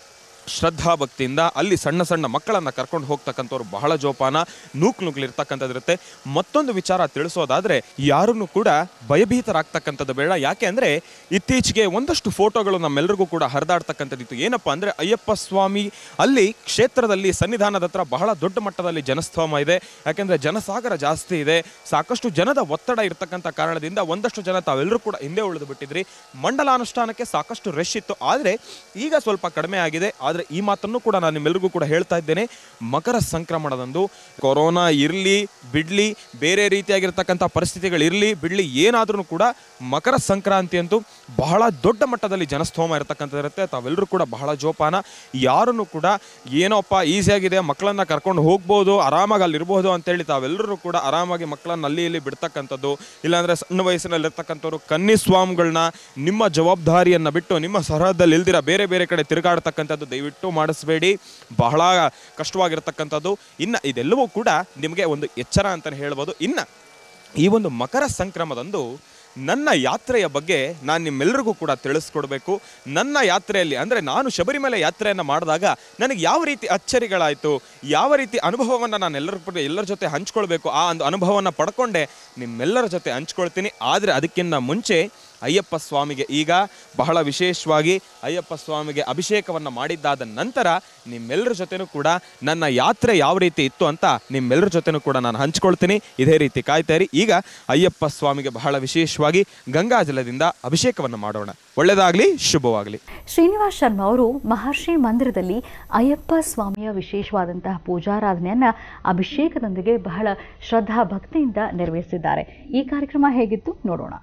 ಶ್ರದ್ಧಾ ಭಕ್ತಿಯಿಂದ ಅಲ್ಲಿ ಸಣ್ಣ ಸಣ್ಣ ಮಕ್ಕಳನ್ನು ಕರ್ಕೊಂಡು ಹೋಗ್ತಕ್ಕಂಥವ್ರು ಬಹಳ ಜೋಪಾನ ನೂಕ್ ನುಗ್ಲಿರ್ತಕ್ಕಂಥದ್ದಿರುತ್ತೆ ಮತ್ತೊಂದು ವಿಚಾರ ತಿಳಿಸೋದಾದ್ರೆ ಯಾರನ್ನು ಕೂಡ ಭಯಭೀತರಾಗ್ತಕ್ಕಂಥದ್ದು ಬೇಡ ಯಾಕೆ ಅಂದರೆ ಇತ್ತೀಚೆಗೆ ಒಂದಷ್ಟು ಫೋಟೋಗಳು ನಮ್ಮೆಲ್ಲರಿಗೂ ಕೂಡ ಹರಿದಾಡ್ತಕ್ಕಂಥದ್ದಿತ್ತು ಏನಪ್ಪ ಅಂದರೆ ಅಯ್ಯಪ್ಪ ಸ್ವಾಮಿ ಅಲ್ಲಿ ಕ್ಷೇತ್ರದಲ್ಲಿ ಸನ್ನಿಧಾನದ ಹತ್ರ ಬಹಳ ದೊಡ್ಡ ಮಟ್ಟದಲ್ಲಿ ಜನಸ್ತೋಮ ಇದೆ ಯಾಕೆಂದರೆ ಜನಸಾಗರ ಜಾಸ್ತಿ ಇದೆ ಸಾಕಷ್ಟು ಜನದ ಒತ್ತಡ ಇರತಕ್ಕಂಥ ಕಾರಣದಿಂದ ಒಂದಷ್ಟು ಜನ ತಾವೆಲ್ಲರೂ ಕೂಡ ಹಿಂದೆ ಉಳಿದು ಬಿಟ್ಟಿದ್ರಿ ಮಂಡಲಾನುಷ್ಠಾನಕ್ಕೆ ಸಾಕಷ್ಟು ರಶ್ ಇತ್ತು ಆದರೆ ಈಗ ಸ್ವಲ್ಪ ಕಡಿಮೆ ಆಗಿದೆ ಆದರೆ ಈ ಮಾತನ್ನು ಕೂಡ ನಾನು ನಿಮ್ಮೆಲ್ಲರಿಗೂ ಕೂಡ ಹೇಳ್ತಾ ಇದ್ದೇನೆ ಮಕರ ಸಂಕ್ರಮಣದಂದು ಕೊರೋನಾ ಇರಲಿ ಬಿಡ್ಲಿ ಬೇರೆ ರೀತಿಯಾಗಿರ್ತಕ್ಕಂಥ ಪರಿಸ್ಥಿತಿಗಳಿರಲಿ ಬಿಡ್ಲಿ ಏನಾದ್ರೂ ಕೂಡ ಮಕರ ಸಂಕ್ರಾಂತಿ ಅಂತೂ ಬಹಳ ದೊಡ್ಡ ಮಟ್ಟದಲ್ಲಿ ಜನಸ್ತೋಮ ಇರತಕ್ಕಂಥದ್ದಿರುತ್ತೆ ತಾವೆಲ್ಲರೂ ಕೂಡ ಬಹಳ ಜೋಪಾನ ಯಾರನ್ನು ಕೂಡ ಏನೋಪ್ಪ ಈಸಿಯಾಗಿದೆ ಮಕ್ಕಳನ್ನ ಕರ್ಕೊಂಡು ಹೋಗ್ಬೋದು ಆರಾಮಾಗಿ ಅಲ್ಲಿ ಇರ್ಬೋದು ಅಂತೇಳಿ ತಾವೆಲ್ಲರೂ ಕೂಡ ಆರಾಮಾಗಿ ಮಕ್ಕಳನ್ನ ಅಲ್ಲಿ ಇಲ್ಲಿ ಬಿಡ್ತಕ್ಕಂಥದ್ದು ಇಲ್ಲಾಂದ್ರೆ ಸಣ್ಣ ವಯಸ್ಸಿನಲ್ಲಿ ಇರ್ತಕ್ಕಂಥವ್ರು ಕನ್ನಿ ಸ್ವಾಮಿಗಳನ್ನ ನಿಮ್ಮ ಜವಾಬ್ದಾರಿಯನ್ನ ಬಿಟ್ಟು ನಿಮ್ಮ ಸರಹದಲ್ಲಿ ಇಲ್ದಿರ ಬೇರೆ ಬೇರೆ ಕಡೆ ತಿರುಗಾಡ್ತಕ್ಕಂಥದ್ದು ದಯವಿಟ್ಟು ಮಾಡಿಸ್ಬೇಡಿ ಬಹಳ ಕಷ್ಟವಾಗಿರ್ತಕ್ಕಂಥದ್ದು ಇನ್ನು ಇದೆಲ್ಲವೂ ಕೂಡ ನಿಮಗೆ ಒಂದು ಎಚ್ಚರ ಅಂತಲೇ ಹೇಳ್ಬೋದು ಇನ್ನು ಈ ಒಂದು ಮಕರ ಸಂಕ್ರಮದಂದು ನನ್ನ ಯಾತ್ರೆಯ ಬಗ್ಗೆ ನಾನು ನಿಮ್ಮೆಲ್ಲರಿಗೂ ಕೂಡ ತಿಳಿಸ್ಕೊಡ್ಬೇಕು ನನ್ನ ಯಾತ್ರೆಯಲ್ಲಿ ಅಂದರೆ ನಾನು ಶಬರಿಮಲೆ ಯಾತ್ರೆಯನ್ನು ಮಾಡಿದಾಗ ನನಗೆ ಯಾವ ರೀತಿ ಅಚ್ಚರಿಗಳಾಯಿತು ಯಾವ ರೀತಿ ಅನುಭವವನ್ನು ನಾನು ಎಲ್ಲರ ಬಗ್ಗೆ ಎಲ್ಲರ ಜೊತೆ ಹಂಚ್ಕೊಳ್ಬೇಕು ಆ ಒಂದು ಅನುಭವವನ್ನು ಪಡ್ಕೊಂಡೆ ನಿಮ್ಮೆಲ್ಲರ ಜೊತೆ ಹಂಚ್ಕೊಳ್ತೀನಿ ಆದರೆ ಅದಕ್ಕಿಂತ ಮುಂಚೆ ಅಯ್ಯಪ್ಪ ಸ್ವಾಮಿಗೆ ಈಗ ಬಹಳ ವಿಶೇಷವಾಗಿ ಅಯ್ಯಪ್ಪ ಸ್ವಾಮಿಗೆ ಅಭಿಷೇಕವನ್ನು ಮಾಡಿದ್ದಾದ ನಂತರ ನಿಮ್ಮೆಲ್ಲರ ಜೊತೆನೂ ಕೂಡ ನನ್ನ ಯಾತ್ರೆ ಯಾವ ರೀತಿ ಇತ್ತು ಅಂತ ನಿಮ್ಮೆಲ್ಲರ ಜೊತೆನೂ ಕೂಡ ನಾನು ಹಂಚ್ಕೊಳ್ತೀನಿ ಇದೇ ರೀತಿ ಕಾಯ್ತಾರಿ ಈಗ ಅಯ್ಯಪ್ಪ ಸ್ವಾಮಿಗೆ ಬಹಳ ವಿಶೇಷವಾಗಿ ಗಂಗಾಜಲದಿಂದ ಅಭಿಷೇಕವನ್ನು ಮಾಡೋಣ ಒಳ್ಳೆಯದಾಗಲಿ ಶುಭವಾಗಲಿ ಶ್ರೀನಿವಾಸ್ ಶರ್ಮಾ ಅವರು ಮಹರ್ಷಿ ಮಂದಿರದಲ್ಲಿ ಅಯ್ಯಪ್ಪ ಸ್ವಾಮಿಯ ವಿಶೇಷವಾದಂತಹ ಪೂಜಾರಾಧನೆಯನ್ನ ಅಭಿಷೇಕದೊಂದಿಗೆ ಬಹಳ ಶ್ರದ್ಧಾ ಭಕ್ತಿಯಿಂದ ನೆರವೇರಿಸಿದ್ದಾರೆ ಈ ಕಾರ್ಯಕ್ರಮ ಹೇಗಿತ್ತು ನೋಡೋಣ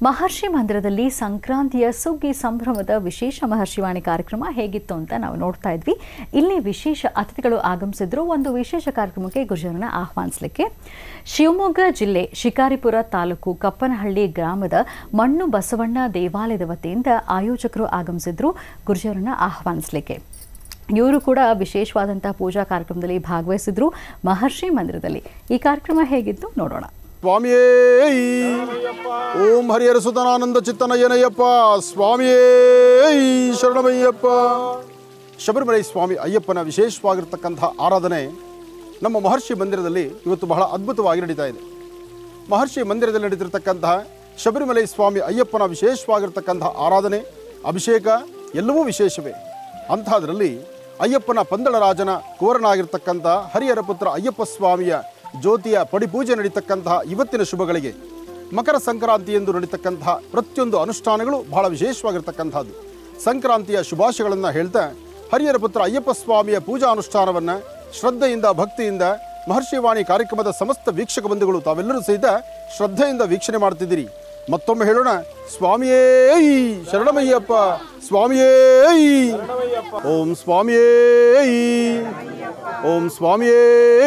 ಮಹರ್ಷಿ ಮಂದಿರದಲ್ಲಿ ಸಂಕ್ರಾಂತಿಯ ಸುಗ್ಗಿ ಸಂಭ್ರಮದ ವಿಶೇಷ ಮಹರ್ಷಿವಾಣಿ ಕಾರ್ಯಕ್ರಮ ಹೇಗಿತ್ತು ಅಂತ ನಾವು ನೋಡ್ತಾ ಇದ್ವಿ ಇಲ್ಲಿ ವಿಶೇಷ ಅತಿಥಿಗಳು ಆಗಮಿಸಿದ್ರು ಒಂದು ವಿಶೇಷ ಕಾರ್ಯಕ್ರಮಕ್ಕೆ ಗುರುಜರನ್ನ ಆಹ್ವಾನಿಸಲಿಕ್ಕೆ ಶಿವಮೊಗ್ಗ ಜಿಲ್ಲೆ ಶಿಕಾರಿಪುರ ತಾಲೂಕು ಕಪ್ಪನಹಳ್ಳಿ ಗ್ರಾಮದ ಮಣ್ಣು ಬಸವಣ್ಣ ದೇವಾಲಯದ ವತಿಯಿಂದ ಆಯೋಜಕರು ಆಗಮಿಸಿದ್ರು ಗುರುಜರನ್ನ ಆಹ್ವಾನಿಸಲಿಕ್ಕೆ ಇವರು ಕೂಡ ವಿಶೇಷವಾದಂತಹ ಪೂಜಾ ಕಾರ್ಯಕ್ರಮದಲ್ಲಿ ಭಾಗವಹಿಸಿದ್ರು ಮಹರ್ಷಿ ಮಂದಿರದಲ್ಲಿ ಈ ಕಾರ್ಯಕ್ರಮ ಹೇಗಿತ್ತು ನೋಡೋಣ ಸ್ವಾಮಿಯೇ ಓಂ ಹರಿಹರ ಸುತನಾನಂದ ಚಿತ್ತನಯ್ಯನಯ್ಯಪ್ಪ ಸ್ವಾಮಿಯೇ ಶರಣಮಯ್ಯಪ್ಪ ಶಬರಿಮಲೈ ಸ್ವಾಮಿ ಅಯ್ಯಪ್ಪನ ವಿಶೇಷವಾಗಿರ್ತಕ್ಕಂಥ ಆರಾಧನೆ ನಮ್ಮ ಮಹರ್ಷಿ ಮಂದಿರದಲ್ಲಿ ಇವತ್ತು ಬಹಳ ಅದ್ಭುತವಾಗಿ ನಡೀತಾ ಇದೆ ಮಹರ್ಷಿ ಮಂದಿರದಲ್ಲಿ ನಡೀತಿರ್ತಕ್ಕಂತಹ ಶಬರಿಮಲೈ ಸ್ವಾಮಿ ಅಯ್ಯಪ್ಪನ ವಿಶೇಷವಾಗಿರ್ತಕ್ಕಂತಹ ಆರಾಧನೆ ಅಭಿಷೇಕ ಎಲ್ಲವೂ ವಿಶೇಷವೇ ಅಂಥದ್ರಲ್ಲಿ ಅಯ್ಯಪ್ಪನ ಪಂದಳ ರಾಜನ ಕುವರನಾಗಿರ್ತಕ್ಕಂಥ ಹರಿಹರ ಪುತ್ರ ಅಯ್ಯಪ್ಪ ಸ್ವಾಮಿಯ ಜ್ಯೋತಿಯ ಪಡಿಪೂಜೆ ನಡೀತಕ್ಕಂತಹ ಇವತ್ತಿನ ಶುಭಗಳಿಗೆ ಮಕರ ಸಂಕ್ರಾಂತಿ ಎಂದು ನಡೀತಕ್ಕಂತಹ ಪ್ರತಿಯೊಂದು ಅನುಷ್ಠಾನಗಳು ಬಹಳ ವಿಶೇಷವಾಗಿರ್ತಕ್ಕಂಥದ್ದು ಸಂಕ್ರಾಂತಿಯ ಶುಭಾಶಯಗಳನ್ನು ಹೇಳ್ತಾ ಹರಿಹರ ಪುತ್ರ ಅಯ್ಯಪ್ಪ ಸ್ವಾಮಿಯ ಪೂಜಾ ಅನುಷ್ಠಾನವನ್ನು ಶ್ರದ್ಧೆಯಿಂದ ಭಕ್ತಿಯಿಂದ ಮಹರ್ಷಿವಾಣಿ ಕಾರ್ಯಕ್ರಮದ ಸಮಸ್ತ ವೀಕ್ಷಕ ಬಂಧುಗಳು ತಾವೆಲ್ಲರೂ ಸಹಿತ ಶ್ರದ್ಧೆಯಿಂದ ವೀಕ್ಷಣೆ ಮಾಡ್ತಿದ್ದೀರಿ ಮತ್ತೊಮ್ಮೆ ಹೇಳೋಣ ಸ್ವಾಮಿಯೇ ಶರಣಮಯ್ಯಪ್ಪ ಸ್ವಾಮಿಯೇ ಓಂ ಸ್ವಾಮಿಯೇ ಓಂ ಸ್ವಾಮಿಯೇ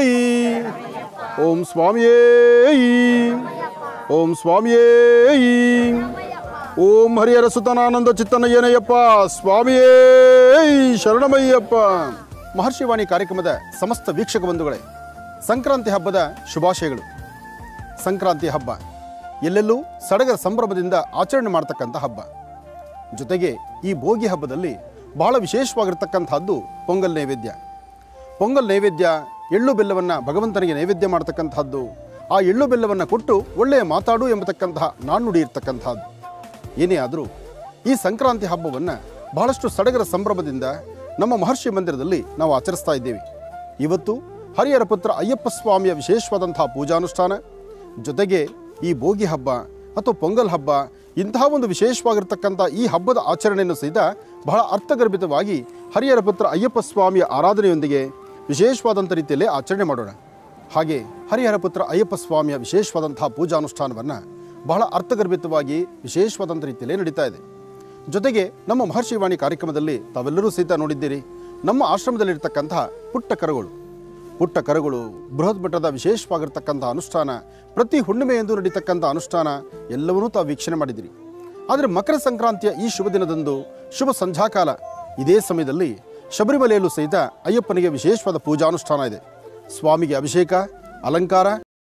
ಓಂ ಸ್ವಾಮಿಯೇ ಓಂ ಸ್ವಾಮಿಯೇ ಓಂ ಹರಿಹರ ಸುತನಾನಂದ ಚಿತ್ತನಯ್ಯನಯ್ಯಪ್ಪ ಸ್ವಾಮಿಯೇ ಶರಣಮಯ್ಯಪ್ಪ ಮಹರ್ಷಿವಾಣಿ ಕಾರ್ಯಕ್ರಮದ ಸಮಸ್ತ ವೀಕ್ಷಕ ಬಂಧುಗಳೇ ಸಂಕ್ರಾಂತಿ ಹಬ್ಬದ ಶುಭಾಶಯಗಳು ಸಂಕ್ರಾಂತಿ ಹಬ್ಬ ಎಲ್ಲೆಲ್ಲೂ ಸಡಗರ ಸಂಭ್ರಮದಿಂದ ಆಚರಣೆ ಮಾಡ್ತಕ್ಕಂಥ ಹಬ್ಬ ಜೊತೆಗೆ ಈ ಭೋಗಿ ಹಬ್ಬದಲ್ಲಿ ಬಹಳ ವಿಶೇಷವಾಗಿರ್ತಕ್ಕಂಥದ್ದು ಪೊಂಗಲ್ ನೈವೇದ್ಯ ಪೊಂಗಲ್ ನೈವೇದ್ಯ ಎಳ್ಳು ಬೆಲ್ಲವನ್ನು ಭಗವಂತನಿಗೆ ನೈವೇದ್ಯ ಮಾಡ್ತಕ್ಕಂಥದ್ದು ಆ ಎಳ್ಳು ಬೆಲ್ಲವನ್ನು ಕೊಟ್ಟು ಒಳ್ಳೆಯ ಮಾತಾಡು ಎಂಬತಕ್ಕಂತಹ ನಾಣ್ಣುಡಿ ಇರ್ತಕ್ಕಂಥದ್ದು ಏನೇ ಆದರೂ ಈ ಸಂಕ್ರಾಂತಿ ಹಬ್ಬವನ್ನು ಬಹಳಷ್ಟು ಸಡಗರ ಸಂಭ್ರಮದಿಂದ ನಮ್ಮ ಮಹರ್ಷಿ ಮಂದಿರದಲ್ಲಿ ನಾವು ಆಚರಿಸ್ತಾ ಇದ್ದೇವೆ ಇವತ್ತು ಹರಿಹರ ಪುತ್ರ ಅಯ್ಯಪ್ಪ ಸ್ವಾಮಿಯ ವಿಶೇಷವಾದಂತಹ ಪೂಜಾನುಷ್ಠಾನ ಜೊತೆಗೆ ಈ ಭೋಗಿ ಹಬ್ಬ ಅಥವಾ ಪೊಂಗಲ್ ಹಬ್ಬ ಇಂತಹ ಒಂದು ವಿಶೇಷವಾಗಿರ್ತಕ್ಕಂಥ ಈ ಹಬ್ಬದ ಆಚರಣೆಯನ್ನು ಸಹಿತ ಬಹಳ ಅರ್ಥಗರ್ಭಿತವಾಗಿ ಹರಿಹರ ಪುತ್ರ ಅಯ್ಯಪ್ಪ ಸ್ವಾಮಿಯ ಆರಾಧನೆಯೊಂದಿಗೆ ವಿಶೇಷವಾದಂಥ ರೀತಿಯಲ್ಲಿ ಆಚರಣೆ ಮಾಡೋಣ ಹಾಗೆ ಹರಿಹರ ಪುತ್ರ ಅಯ್ಯಪ್ಪ ಸ್ವಾಮಿಯ ವಿಶೇಷವಾದಂತಹ ಪೂಜಾನುಷ್ಠಾನವನ್ನು ಬಹಳ ಅರ್ಥಗರ್ಭಿತವಾಗಿ ವಿಶೇಷವಾದಂಥ ರೀತಿಯಲ್ಲಿ ನಡೀತಾ ಇದೆ ಜೊತೆಗೆ ನಮ್ಮ ಮಹರ್ಷಿವಾಣಿ ಕಾರ್ಯಕ್ರಮದಲ್ಲಿ ತಾವೆಲ್ಲರೂ ಸಹಿತ ನೋಡಿದ್ದೀರಿ ನಮ್ಮ ಆಶ್ರಮದಲ್ಲಿರ್ತಕ್ಕಂತಹ ಪುಟ್ಟ ಕರುಗಳು ಪುಟ್ಟ ಕರುಗಳು ಬೃಹತ್ ಮಟ್ಟದ ವಿಶೇಷವಾಗಿರ್ತಕ್ಕಂಥ ಅನುಷ್ಠಾನ ಪ್ರತಿ ಹುಣ್ಣಿಮೆಯಂದು ನಡೀತಕ್ಕಂಥ ಅನುಷ್ಠಾನ ಎಲ್ಲವನ್ನೂ ತಾವು ವೀಕ್ಷಣೆ ಮಾಡಿದಿರಿ ಆದರೆ ಮಕರ ಸಂಕ್ರಾಂತಿಯ ಈ ಶುಭ ದಿನದಂದು ಶುಭ ಸಂಧ್ಯಾಕಾಲ ಇದೇ ಸಮಯದಲ್ಲಿ ಶಬರಿಮಲೆಯಲ್ಲೂ ಸಹಿತ ಅಯ್ಯಪ್ಪನಿಗೆ ವಿಶೇಷವಾದ ಪೂಜಾನುಷ್ಠಾನ ಇದೆ ಸ್ವಾಮಿಗೆ ಅಭಿಷೇಕ ಅಲಂಕಾರ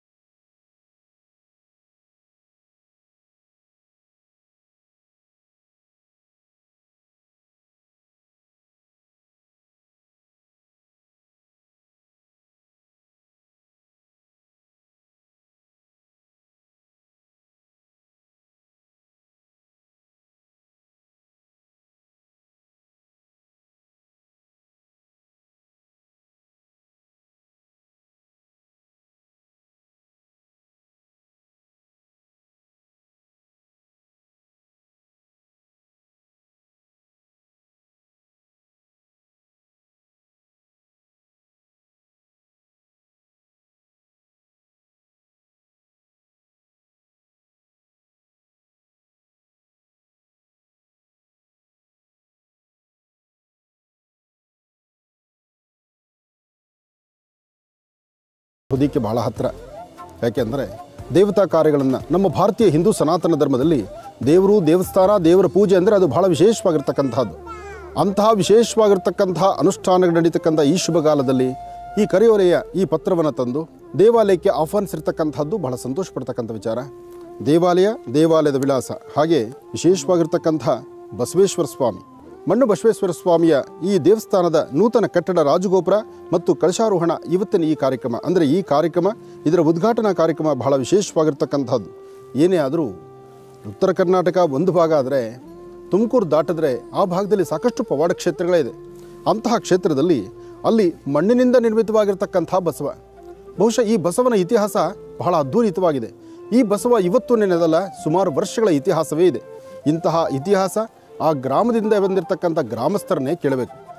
ಹುದಿಕ್ಕೆ ಬಹಳ ಹತ್ತಿರ ಯಾಕೆಂದರೆ ದೇವತಾ ಕಾರ್ಯಗಳನ್ನು ನಮ್ಮ ಭಾರತೀಯ ಹಿಂದೂ ಸನಾತನ ಧರ್ಮದಲ್ಲಿ ದೇವರು ದೇವಸ್ಥಾನ ದೇವರ ಪೂಜೆ ಅಂದರೆ ಅದು ಬಹಳ ವಿಶೇಷವಾಗಿರ್ತಕ್ಕಂಥದ್ದು ಅಂತಹ ವಿಶೇಷವಾಗಿರ್ತಕ್ಕಂತಹ ಅನುಷ್ಠಾನಗಳು ನಡೀತಕ್ಕಂಥ ಈ ಶುಭಕಾಲದಲ್ಲಿ ಈ ಕರೆಯೊರೆಯ ಈ ಪತ್ರವನ್ನು ತಂದು ದೇವಾಲಯಕ್ಕೆ ಆಹ್ವಾನಿಸಿರ್ತಕ್ಕಂಥದ್ದು ಬಹಳ ಸಂತೋಷ ಪಡ್ತಕ್ಕಂಥ ವಿಚಾರ ದೇವಾಲಯ ದೇವಾಲಯದ ವಿಳಾಸ ಹಾಗೆ ವಿಶೇಷವಾಗಿರ್ತಕ್ಕಂಥ ಬಸವೇಶ್ವರ ಸ್ವಾಮಿ ಮಣ್ಣು ಬಸವೇಶ್ವರ ಸ್ವಾಮಿಯ ಈ ದೇವಸ್ಥಾನದ ನೂತನ ಕಟ್ಟಡ ರಾಜಗೋಪುರ ಮತ್ತು ಕಳಶಾರೋಹಣ ಇವತ್ತಿನ ಈ ಕಾರ್ಯಕ್ರಮ ಅಂದರೆ ಈ ಕಾರ್ಯಕ್ರಮ ಇದರ ಉದ್ಘಾಟನಾ ಕಾರ್ಯಕ್ರಮ ಬಹಳ ವಿಶೇಷವಾಗಿರ್ತಕ್ಕಂಥದ್ದು ಏನೇ ಆದರೂ ಉತ್ತರ ಕರ್ನಾಟಕ ಒಂದು ಭಾಗ ಆದರೆ ತುಮಕೂರು ದಾಟಿದ್ರೆ ಆ ಭಾಗದಲ್ಲಿ ಸಾಕಷ್ಟು ಪವಾಡ ಕ್ಷೇತ್ರಗಳೇ ಇದೆ ಅಂತಹ ಕ್ಷೇತ್ರದಲ್ಲಿ ಅಲ್ಲಿ ಮಣ್ಣಿನಿಂದ ನಿರ್ಮಿತವಾಗಿರ್ತಕ್ಕಂಥ ಬಸವ ಬಹುಶಃ ಈ ಬಸವನ ಇತಿಹಾಸ ಬಹಳ ಅದ್ಭುತವಾಗಿದೆ ಈ ಬಸವ ಇವತ್ತು ನೆನೆದಲ್ಲ ಸುಮಾರು ವರ್ಷಗಳ ಇತಿಹಾಸವೇ ಇದೆ ಇಂತಹ ಇತಿಹಾಸ ಆ ಗ್ರಾಮದಿಂದ ಬಂದಿರತಕ್ಕಂಥ ಗ್ರಾಮಸ್ಥರನ್ನೇ ಕೇಳಬೇಕು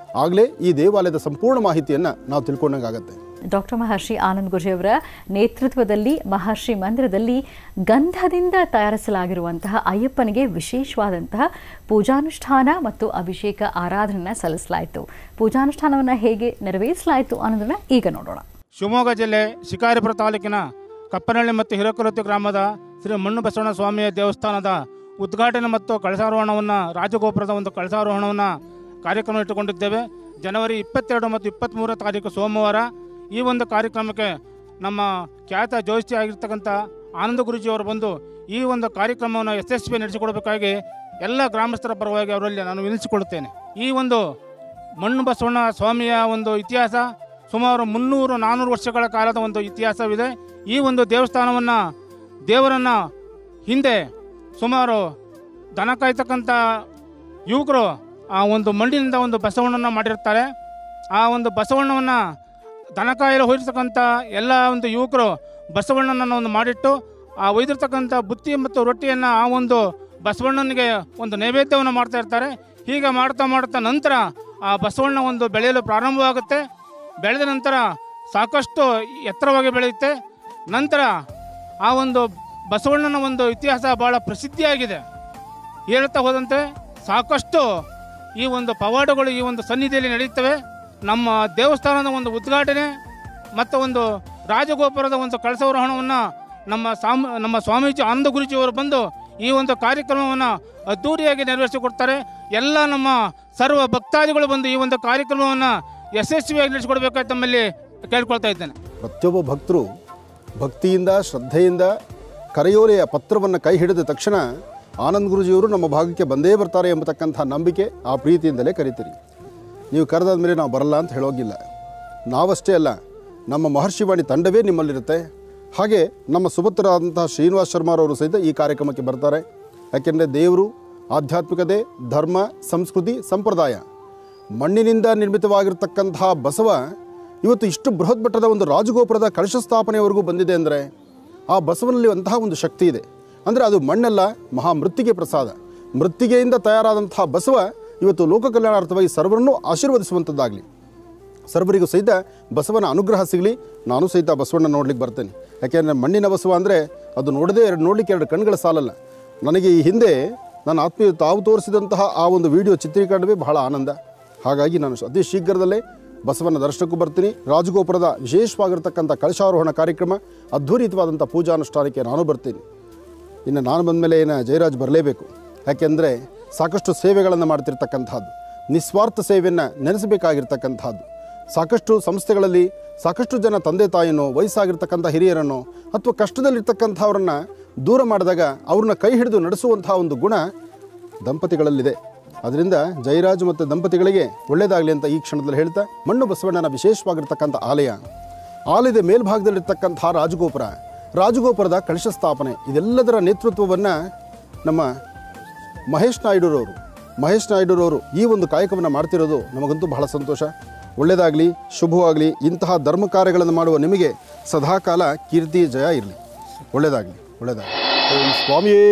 ಆಗಲೇ ಈ ದೇವಾಲಯದ ಸಂಪೂರ್ಣ ಮಾಹಿತಿಯನ್ನು ನಾವು ತಿಳ್ಕೊಂಡಂಗಾಗತ್ತೆ ಡಾಕ್ಟರ್ ಮಹರ್ಷಿ ಆನಂದ್ ಗುರುಜಿಯವರ ನೇತೃತ್ವದಲ್ಲಿ ಮಹರ್ಷಿ ಮಂದಿರದಲ್ಲಿ ಗಂಧದಿಂದ ತಯಾರಿಸಲಾಗಿರುವಂತಹ ಅಯ್ಯಪ್ಪನಿಗೆ ವಿಶೇಷವಾದಂತಹ ಪೂಜಾನುಷ್ಠಾನ ಮತ್ತು ಅಭಿಷೇಕ ಆರಾಧನೆಯನ್ನು ಸಲ್ಲಿಸಲಾಯಿತು ಪೂಜಾನುಷ್ಠಾನವನ್ನು ಹೇಗೆ ನೆರವೇರಿಸಲಾಯಿತು ಅನ್ನೋದನ್ನ ಈಗ ನೋಡೋಣ ಶಿವಮೊಗ್ಗ ಜಿಲ್ಲೆ ಶಿಕಾರಿಪುರ ತಾಲೂಕಿನ ಕಪ್ಪನಹಳ್ಳಿ ಮತ್ತು ಹಿರಕುಲತಿ ಗ್ರಾಮದ ಶ್ರೀ ಮಣ್ಣು ಬಸವಣ್ಣ ಸ್ವಾಮಿಯ ದೇವಸ್ಥಾನದ ಉದ್ಘಾಟನೆ ಮತ್ತು ಕಳಸಾರೋಹಣವನ್ನು ರಾಜಗೋಪುರದ ಒಂದು ಕಳಸಾರೋಹಣವನ್ನು ಕಾರ್ಯಕ್ರಮ ಇಟ್ಟುಕೊಂಡಿದ್ದೇವೆ ಜನವರಿ ಇಪ್ಪತ್ತೆರಡು ಮತ್ತು ಇಪ್ಪತ್ತ್ಮೂರನೇ ತಾರೀಕು ಸೋಮವಾರ ಈ ಒಂದು ಕಾರ್ಯಕ್ರಮಕ್ಕೆ ನಮ್ಮ ಖ್ಯಾತ ಜ್ಯೋತಿಷಿ ಆಗಿರ್ತಕ್ಕಂಥ ಆನಂದ ಗುರುಜಿಯವರು ಬಂದು ಈ ಒಂದು ಕಾರ್ಯಕ್ರಮವನ್ನು ಯಶಸ್ವಿ ನಡೆಸಿಕೊಡಬೇಕಾಗಿ ಎಲ್ಲ ಗ್ರಾಮಸ್ಥರ ಪರವಾಗಿ ಅವರಲ್ಲಿ ನಾನು ವಿನಿಸಿಕೊಳ್ಳುತ್ತೇನೆ ಈ ಒಂದು ಮಣ್ಣು ಬಸವಣ್ಣ ಸ್ವಾಮಿಯ ಒಂದು ಇತಿಹಾಸ ಸುಮಾರು ಮುನ್ನೂರು ನಾನ್ನೂರು ವರ್ಷಗಳ ಕಾಲದ ಒಂದು ಇತಿಹಾಸವಿದೆ ಈ ಒಂದು ದೇವಸ್ಥಾನವನ್ನು ದೇವರನ್ನು ಹಿಂದೆ ಸುಮಾರು ದನ ಕಾಯ್ತಕ್ಕಂಥ ಯುವಕರು ಆ ಒಂದು ಮಣ್ಣಿನಿಂದ ಒಂದು ಬಸವಣ್ಣನ ಮಾಡಿರ್ತಾರೆ ಆ ಒಂದು ಬಸವಣ್ಣವನ್ನು ದನ ಕಾಯಲು ಹೋಗಿರ್ತಕ್ಕಂಥ ಎಲ್ಲ ಒಂದು ಯುವಕರು ಬಸವಣ್ಣನನ್ನು ಒಂದು ಮಾಡಿಟ್ಟು ಆ ಒಯ್ದಿರ್ತಕ್ಕಂಥ ಬುತ್ತಿ ಮತ್ತು ರೊಟ್ಟಿಯನ್ನು ಆ ಒಂದು ಬಸವಣ್ಣನಿಗೆ ಒಂದು ನೈವೇದ್ಯವನ್ನು ಮಾಡ್ತಾ ಇರ್ತಾರೆ ಹೀಗೆ ಮಾಡ್ತಾ ಮಾಡ್ತಾ ನಂತರ ಆ ಬಸವಣ್ಣ ಒಂದು ಬೆಳೆಯಲು ಪ್ರಾರಂಭವಾಗುತ್ತೆ ಬೆಳೆದ ನಂತರ ಸಾಕಷ್ಟು ಎತ್ತರವಾಗಿ ಬೆಳೆಯುತ್ತೆ ನಂತರ ಆ ಒಂದು ಬಸವಣ್ಣನ ಒಂದು ಇತಿಹಾಸ ಭಾಳ ಪ್ರಸಿದ್ಧಿಯಾಗಿದೆ ಹೇಳ್ತಾ ಹೋದಂತೆ ಸಾಕಷ್ಟು ಈ ಒಂದು ಪವಾಡಗಳು ಈ ಒಂದು ಸನ್ನಿಧಿಯಲ್ಲಿ ನಡೆಯುತ್ತವೆ ನಮ್ಮ ದೇವಸ್ಥಾನದ ಒಂದು ಉದ್ಘಾಟನೆ ಮತ್ತು ಒಂದು ರಾಜಗೋಪುರದ ಒಂದು ಕಳಸವರೋಹಣವನ್ನು ನಮ್ಮ ಸಾಮ್ ನಮ್ಮ ಸ್ವಾಮೀಜಿ ಆನಂದ ಗುರುಜಿಯವರು ಬಂದು ಈ ಒಂದು ಕಾರ್ಯಕ್ರಮವನ್ನು ಅದ್ದೂರಿಯಾಗಿ ನೆರವೇರಿಸಿಕೊಡ್ತಾರೆ ಎಲ್ಲ ನಮ್ಮ ಸರ್ವ ಭಕ್ತಾದಿಗಳು ಬಂದು ಈ ಒಂದು ಕಾರ್ಯಕ್ರಮವನ್ನು ಯಶಸ್ವಿಯಾಗಿ ನಡೆಸಿಕೊಡ್ಬೇಕಾಗಿ ತಮ್ಮಲ್ಲಿ ಕೇಳ್ಕೊಳ್ತಾ ಇದ್ದೇನೆ ಪ್ರತಿಯೊಬ್ಬ ಭಕ್ತರು ಭಕ್ತಿಯಿಂದ ಶ್ರದ್ಧೆಯಿಂದ ಕರೆಯೋಲೆಯ ಪತ್ರವನ್ನು ಕೈ ಹಿಡಿದ ತಕ್ಷಣ ಆನಂದ್ ಗುರುಜಿಯವರು ನಮ್ಮ ಭಾಗಕ್ಕೆ ಬಂದೇ ಬರ್ತಾರೆ ಎಂಬತಕ್ಕಂಥ ನಂಬಿಕೆ ಆ ಪ್ರೀತಿಯಿಂದಲೇ ಕರಿತೀರಿ ನೀವು ಕರೆದಾದ ಮೇಲೆ ನಾವು ಬರಲ್ಲ ಅಂತ ಹೇಳೋಗಿಲ್ಲ ನಾವಷ್ಟೇ ಅಲ್ಲ ನಮ್ಮ ಮಹರ್ಷಿವಾಣಿ ತಂಡವೇ ನಿಮ್ಮಲ್ಲಿರುತ್ತೆ ಹಾಗೆ ನಮ್ಮ ಸುಭದ್ರರಾದಂತಹ ಶ್ರೀನಿವಾಸ್ ಶರ್ಮಾರವರು ಸಹಿತ ಈ ಕಾರ್ಯಕ್ರಮಕ್ಕೆ ಬರ್ತಾರೆ ಯಾಕೆಂದರೆ ದೇವರು ಆಧ್ಯಾತ್ಮಿಕತೆ ಧರ್ಮ ಸಂಸ್ಕೃತಿ ಸಂಪ್ರದಾಯ ಮಣ್ಣಿನಿಂದ ನಿರ್ಮಿತವಾಗಿರ್ತಕ್ಕಂತಹ ಬಸವ ಇವತ್ತು ಇಷ್ಟು ಬೃಹತ್ ಮಟ್ಟದ ಒಂದು ರಾಜಗೋಪುರದ ಕಳಶ ಸ್ಥಾಪನೆಯವರೆಗೂ ಬಂದಿದೆ ಅಂದರೆ ಆ ಬಸವನಲ್ಲಿ ಅಂತಹ ಒಂದು ಶಕ್ತಿ ಇದೆ ಅಂದರೆ ಅದು ಮಣ್ಣಲ್ಲ ಮಹಾಮೃತ್ತಿಗೆ ಪ್ರಸಾದ ಮೃತ್ತಿಗೆಯಿಂದ ತಯಾರಾದಂತಹ ಬಸವ ಇವತ್ತು ಲೋಕ ಕಲ್ಯಾಣಾರ್ಥವಾಗಿ ಸರ್ವರನ್ನೂ ಆಶೀರ್ವದಿಸುವಂಥದ್ದಾಗಲಿ ಸರ್ವರಿಗೂ ಸಹಿತ ಬಸವನ ಅನುಗ್ರಹ ಸಿಗಲಿ ನಾನು ಸಹಿತ ಬಸವಣ್ಣ ನೋಡ್ಲಿಕ್ಕೆ ಬರ್ತೇನೆ ಯಾಕೆಂದರೆ ಮಣ್ಣಿನ ಬಸವ ಅಂದರೆ ಅದು ನೋಡದೇ ಎರಡು ನೋಡಲಿಕ್ಕೆ ಎರಡು ಕಣ್ಗಳ ಸಾಲಲ್ಲ ನನಗೆ ಈ ಹಿಂದೆ ನನ್ನ ಆತ್ಮೀಯ ತಾವು ತೋರಿಸಿದಂತಹ ಆ ಒಂದು ವಿಡಿಯೋ ಚಿತ್ರೀಕರಣವೇ ಬಹಳ ಆನಂದ ಹಾಗಾಗಿ ನಾನು ಅತಿ ಶೀಘ್ರದಲ್ಲೇ ಬಸವನ ದರ್ಶನಕ್ಕೂ ಬರ್ತೀನಿ ರಾಜಗೋಪುರದ ವಿಶೇಷವಾಗಿರ್ತಕ್ಕಂಥ ಕಳಶಾರೋಹಣ ಕಾರ್ಯಕ್ರಮ ಅದ್ಭುತವಾದಂಥ ಪೂಜಾನುಷ್ಠಾನಕ್ಕೆ ನಾನು ಬರ್ತೀನಿ ಇನ್ನು ನಾನು ಬಂದಮೇಲೆ ಏನು ಜಯರಾಜ್ ಬರಲೇಬೇಕು ಯಾಕೆಂದರೆ ಸಾಕಷ್ಟು ಸೇವೆಗಳನ್ನು ಮಾಡ್ತಿರ್ತಕ್ಕಂಥದ್ದು ನಿಸ್ವಾರ್ಥ ಸೇವೆಯನ್ನು ನೆನೆಸಬೇಕಾಗಿರ್ತಕ್ಕಂಥದ್ದು ಸಾಕಷ್ಟು ಸಂಸ್ಥೆಗಳಲ್ಲಿ ಸಾಕಷ್ಟು ಜನ ತಂದೆ ತಾಯಿನೋ ವಯಸ್ಸಾಗಿರ್ತಕ್ಕಂಥ ಹಿರಿಯರನ್ನೋ ಅಥವಾ ಕಷ್ಟದಲ್ಲಿರ್ತಕ್ಕಂಥವ್ರನ್ನ ದೂರ ಮಾಡಿದಾಗ ಅವ್ರನ್ನ ಕೈ ಹಿಡಿದು ನಡೆಸುವಂಥ ಒಂದು ಗುಣ ದಂಪತಿಗಳಲ್ಲಿದೆ ಅದರಿಂದ ಜಯರಾಜ್ ಮತ್ತು ದಂಪತಿಗಳಿಗೆ ಒಳ್ಳೆಯದಾಗಲಿ ಅಂತ ಈ ಕ್ಷಣದಲ್ಲಿ ಹೇಳ್ತಾ ಮಣ್ಣು ಬಸವಣ್ಣನ ವಿಶೇಷವಾಗಿರ್ತಕ್ಕಂಥ ಆಲಯ ಆಲಯದ ಮೇಲ್ಭಾಗದಲ್ಲಿರ್ತಕ್ಕಂಥ ರಾಜಗೋಪುರ ರಾಜಗೋಪುರದ ಕಳಶ ಸ್ಥಾಪನೆ ಇದೆಲ್ಲದರ ನೇತೃತ್ವವನ್ನು ನಮ್ಮ ಮಹೇಶ್ ನಾಯ್ಡುರವರು ಮಹೇಶ್ ನಾಯ್ಡುರವರು ಈ ಒಂದು ಕಾಯಕವನ್ನು ಮಾಡ್ತಿರೋದು ನಮಗಂತೂ ಬಹಳ ಸಂತೋಷ ಒಳ್ಳೆಯದಾಗಲಿ ಶುಭವಾಗಲಿ ಇಂತಹ ಧರ್ಮ ಕಾರ್ಯಗಳನ್ನು ಮಾಡುವ ನಿಮಗೆ ಸದಾಕಾಲ ಕೀರ್ತಿ ಜಯ ಇರಲಿ ಒಳ್ಳೆಯದಾಗಲಿ ಒಳ್ಳೆಯದಾಗಲಿ ಓಂ ಸ್ವಾಮಿಯೇ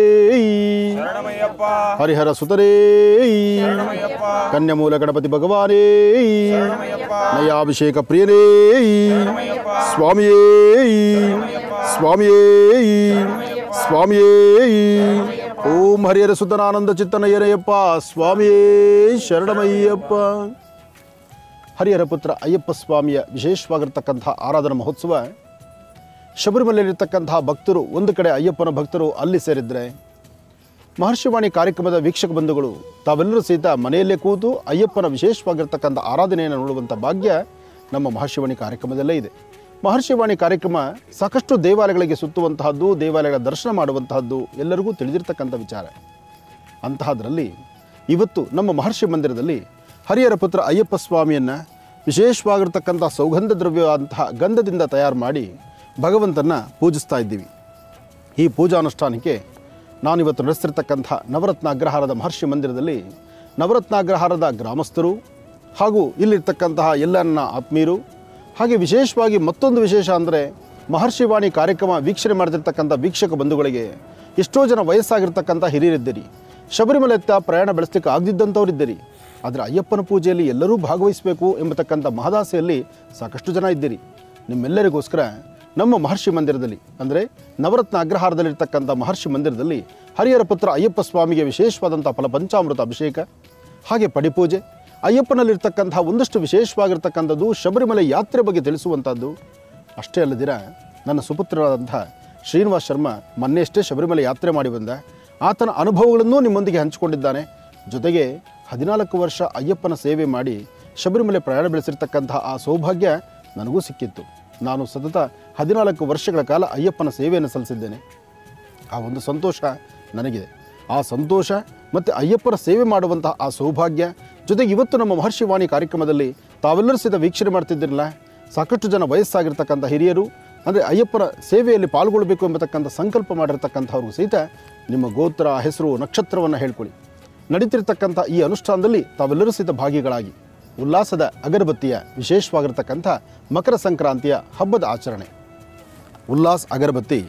ಹರಿಹರ ಸುತರೇ ಕನ್ಯಮೂಲ ಗಣಪತಿ ಭಗವಾನೇ ನಯಾಭಿಷೇಕ ಪ್ರಿಯನೇ ಸ್ವಾಮಿಯೇ ಸ್ವಾಮಿಯೇ ಸ್ವಾಮಿಯೇ ಓಂ ಹರಿಹರ ಸುತನಾನಂದ ಚಿತ್ತನಯ್ಯನಯ್ಯಪ್ಪ ಸ್ವಾಮಿಯೇ ಶರಣಮಯ್ಯಪ್ಪ ಹರಿಹರ ಪುತ್ರ ಅಯ್ಯಪ್ಪ ಸ್ವಾಮಿಯ ವಿಶೇಷವಾಗಿರ್ತಕ್ಕಂಥ ಆರಾಧನಾ ಮಹೋತ್ಸವ ಶಬರಿಮಲೆಯಲ್ಲಿರ್ತಕ್ಕಂತಹ ಭಕ್ತರು ಒಂದು ಕಡೆ ಅಯ್ಯಪ್ಪನ ಭಕ್ತರು ಅಲ್ಲಿ ಸೇರಿದ್ರೆ ಮಹರ್ಷಿವಾಣಿ ಕಾರ್ಯಕ್ರಮದ ವೀಕ್ಷಕ ಬಂಧುಗಳು ತಾವೆಲ್ಲರೂ ಸಹಿತ ಮನೆಯಲ್ಲೇ ಕೂತು ಅಯ್ಯಪ್ಪನ ವಿಶೇಷವಾಗಿರ್ತಕ್ಕಂಥ ಆರಾಧನೆಯನ್ನು ನೋಡುವಂಥ ಭಾಗ್ಯ ನಮ್ಮ ಮಹರ್ಷಿವಾಣಿ ಕಾರ್ಯಕ್ರಮದಲ್ಲೇ ಇದೆ ಮಹರ್ಷಿವಾಣಿ ಕಾರ್ಯಕ್ರಮ ಸಾಕಷ್ಟು ದೇವಾಲಯಗಳಿಗೆ ಸುತ್ತುವಂತಹದ್ದು ದೇವಾಲಯಗಳ ದರ್ಶನ ಮಾಡುವಂತಹದ್ದು ಎಲ್ಲರಿಗೂ ತಿಳಿದಿರ್ತಕ್ಕಂಥ ವಿಚಾರ ಅಂತಹದ್ರಲ್ಲಿ ಇವತ್ತು ನಮ್ಮ ಮಹರ್ಷಿ ಮಂದಿರದಲ್ಲಿ ಹರಿಹರ ಪುತ್ರ ಅಯ್ಯಪ್ಪ ಸ್ವಾಮಿಯನ್ನು ವಿಶೇಷವಾಗಿರ್ತಕ್ಕಂಥ ಸೌಗಂಧ ದ್ರವ್ಯವಾದಂತಹ ಗಂಧದಿಂದ ತಯಾರು ಮಾಡಿ ಭಗವಂತನ ಪೂಜಿಸ್ತಾ ಇದ್ದೀವಿ ಈ ಪೂಜಾನುಷ್ಠಾನಕ್ಕೆ ನಾನಿವತ್ತು ನಡೆಸ್ತಿರ್ತಕ್ಕಂಥ ನವರತ್ನ ಅಗ್ರಹಾರದ ಮಹರ್ಷಿ ಮಂದಿರದಲ್ಲಿ ನವರತ್ನ ಅಗ್ರಹಾರದ ಗ್ರಾಮಸ್ಥರು ಹಾಗೂ ಇಲ್ಲಿರ್ತಕ್ಕಂತಹ ಎಲ್ಲ ನನ್ನ ಆತ್ಮೀಯರು ಹಾಗೆ ವಿಶೇಷವಾಗಿ ಮತ್ತೊಂದು ವಿಶೇಷ ಅಂದರೆ ಮಹರ್ಷಿವಾಣಿ ಕಾರ್ಯಕ್ರಮ ವೀಕ್ಷಣೆ ಮಾಡ್ತಿರ್ತಕ್ಕಂಥ ವೀಕ್ಷಕ ಬಂಧುಗಳಿಗೆ ಎಷ್ಟೋ ಜನ ವಯಸ್ಸಾಗಿರ್ತಕ್ಕಂಥ ಹಿರಿಯರಿದ್ದೀರಿ ಶಬರಿಮಲೆತ್ತ ಪ್ರಯಾಣ ಬೆಳೆಸ್ಲಿಕ್ಕೆ ಆಗದಿದ್ದಂಥವ್ರಿದ್ದೀರಿ ಆದರೆ ಅಯ್ಯಪ್ಪನ ಪೂಜೆಯಲ್ಲಿ ಎಲ್ಲರೂ ಭಾಗವಹಿಸಬೇಕು ಎಂಬತಕ್ಕಂಥ ಮಹದಾಸೆಯಲ್ಲಿ ಸಾಕಷ್ಟು ಜನ ಇದ್ದೀರಿ ನಿಮ್ಮೆಲ್ಲರಿಗೋಸ್ಕರ ನಮ್ಮ ಮಹರ್ಷಿ ಮಂದಿರದಲ್ಲಿ ಅಂದರೆ ನವರತ್ನ ಅಗ್ರಹಾರದಲ್ಲಿರ್ತಕ್ಕಂಥ ಮಹರ್ಷಿ ಮಂದಿರದಲ್ಲಿ ಹರಿಹರ ಪುತ್ರ ಅಯ್ಯಪ್ಪ ಸ್ವಾಮಿಗೆ ವಿಶೇಷವಾದಂಥ ಫಲಪಂಚಾಮೃತ ಅಭಿಷೇಕ ಹಾಗೆ ಪಡಿಪೂಜೆ ಅಯ್ಯಪ್ಪನಲ್ಲಿರ್ತಕ್ಕಂಥ ಒಂದಷ್ಟು ವಿಶೇಷವಾಗಿರ್ತಕ್ಕಂಥದ್ದು ಶಬರಿಮಲೆ ಯಾತ್ರೆ ಬಗ್ಗೆ ತಿಳಿಸುವಂಥದ್ದು ಅಷ್ಟೇ ಅಲ್ಲದಿರ ನನ್ನ ಸುಪುತ್ರರಾದಂಥ ಶ್ರೀನಿವಾಸ್ ಶರ್ಮಾ ಮೊನ್ನೆಯಷ್ಟೇ ಶಬರಿಮಲೆ ಯಾತ್ರೆ ಮಾಡಿ ಬಂದ ಆತನ ಅನುಭವಗಳನ್ನೂ ನಿಮ್ಮೊಂದಿಗೆ ಹಂಚಿಕೊಂಡಿದ್ದಾನೆ ಜೊತೆಗೆ ಹದಿನಾಲ್ಕು ವರ್ಷ ಅಯ್ಯಪ್ಪನ ಸೇವೆ ಮಾಡಿ ಶಬರಿಮಲೆ ಪ್ರಯಾಣ ಬೆಳೆಸಿರ್ತಕ್ಕಂತಹ ಆ ಸೌಭಾಗ್ಯ ನನಗೂ ಸಿಕ್ಕಿತ್ತು ನಾನು ಸತತ ಹದಿನಾಲ್ಕು ವರ್ಷಗಳ ಕಾಲ ಅಯ್ಯಪ್ಪನ ಸೇವೆಯನ್ನು ಸಲ್ಲಿಸಿದ್ದೇನೆ ಆ ಒಂದು ಸಂತೋಷ ನನಗಿದೆ ಆ ಸಂತೋಷ ಮತ್ತು ಅಯ್ಯಪ್ಪನ ಸೇವೆ ಮಾಡುವಂತಹ ಆ ಸೌಭಾಗ್ಯ ಜೊತೆಗೆ ಇವತ್ತು ನಮ್ಮ ಮಹರ್ಷಿ ವಾಣಿ ಕಾರ್ಯಕ್ರಮದಲ್ಲಿ ತಾವೆಲ್ಲರೂ ಸಹಿತ ವೀಕ್ಷಣೆ ಮಾಡ್ತಿದ್ದಿರಲ್ಲ ಸಾಕಷ್ಟು ಜನ ವಯಸ್ಸಾಗಿರ್ತಕ್ಕಂಥ ಹಿರಿಯರು ಅಂದರೆ ಅಯ್ಯಪ್ಪನ ಸೇವೆಯಲ್ಲಿ ಪಾಲ್ಗೊಳ್ಳಬೇಕು ಎಂಬತಕ್ಕಂಥ ಸಂಕಲ್ಪ ಮಾಡಿರ್ತಕ್ಕಂಥವ್ರಿಗೂ ಸಹಿತ ನಿಮ್ಮ ಗೋತ್ರ ಹೆಸರು ನಕ್ಷತ್ರವನ್ನು ಹೇಳ್ಕೊಳ್ಳಿ ನಡೀತಿರ್ತಕ್ಕಂಥ ಈ ಅನುಷ್ಠಾನದಲ್ಲಿ ತಾವೆಲ್ಲರೂ ಸಹಿತ ಭಾಗಿಗಳಾಗಿ ಉಲ್ಲಾಸದ ಅಗರಬತ್ತಿಯ ವಿಶೇಷವಾಗಿರ್ತಕ್ಕಂಥ ಮಕರ ಸಂಕ್ರಾಂತಿಯ ಹಬ್ಬದ ಆಚರಣೆ ಉಲ್ಲಾಸ್ ಅಗರಬತ್ತಿ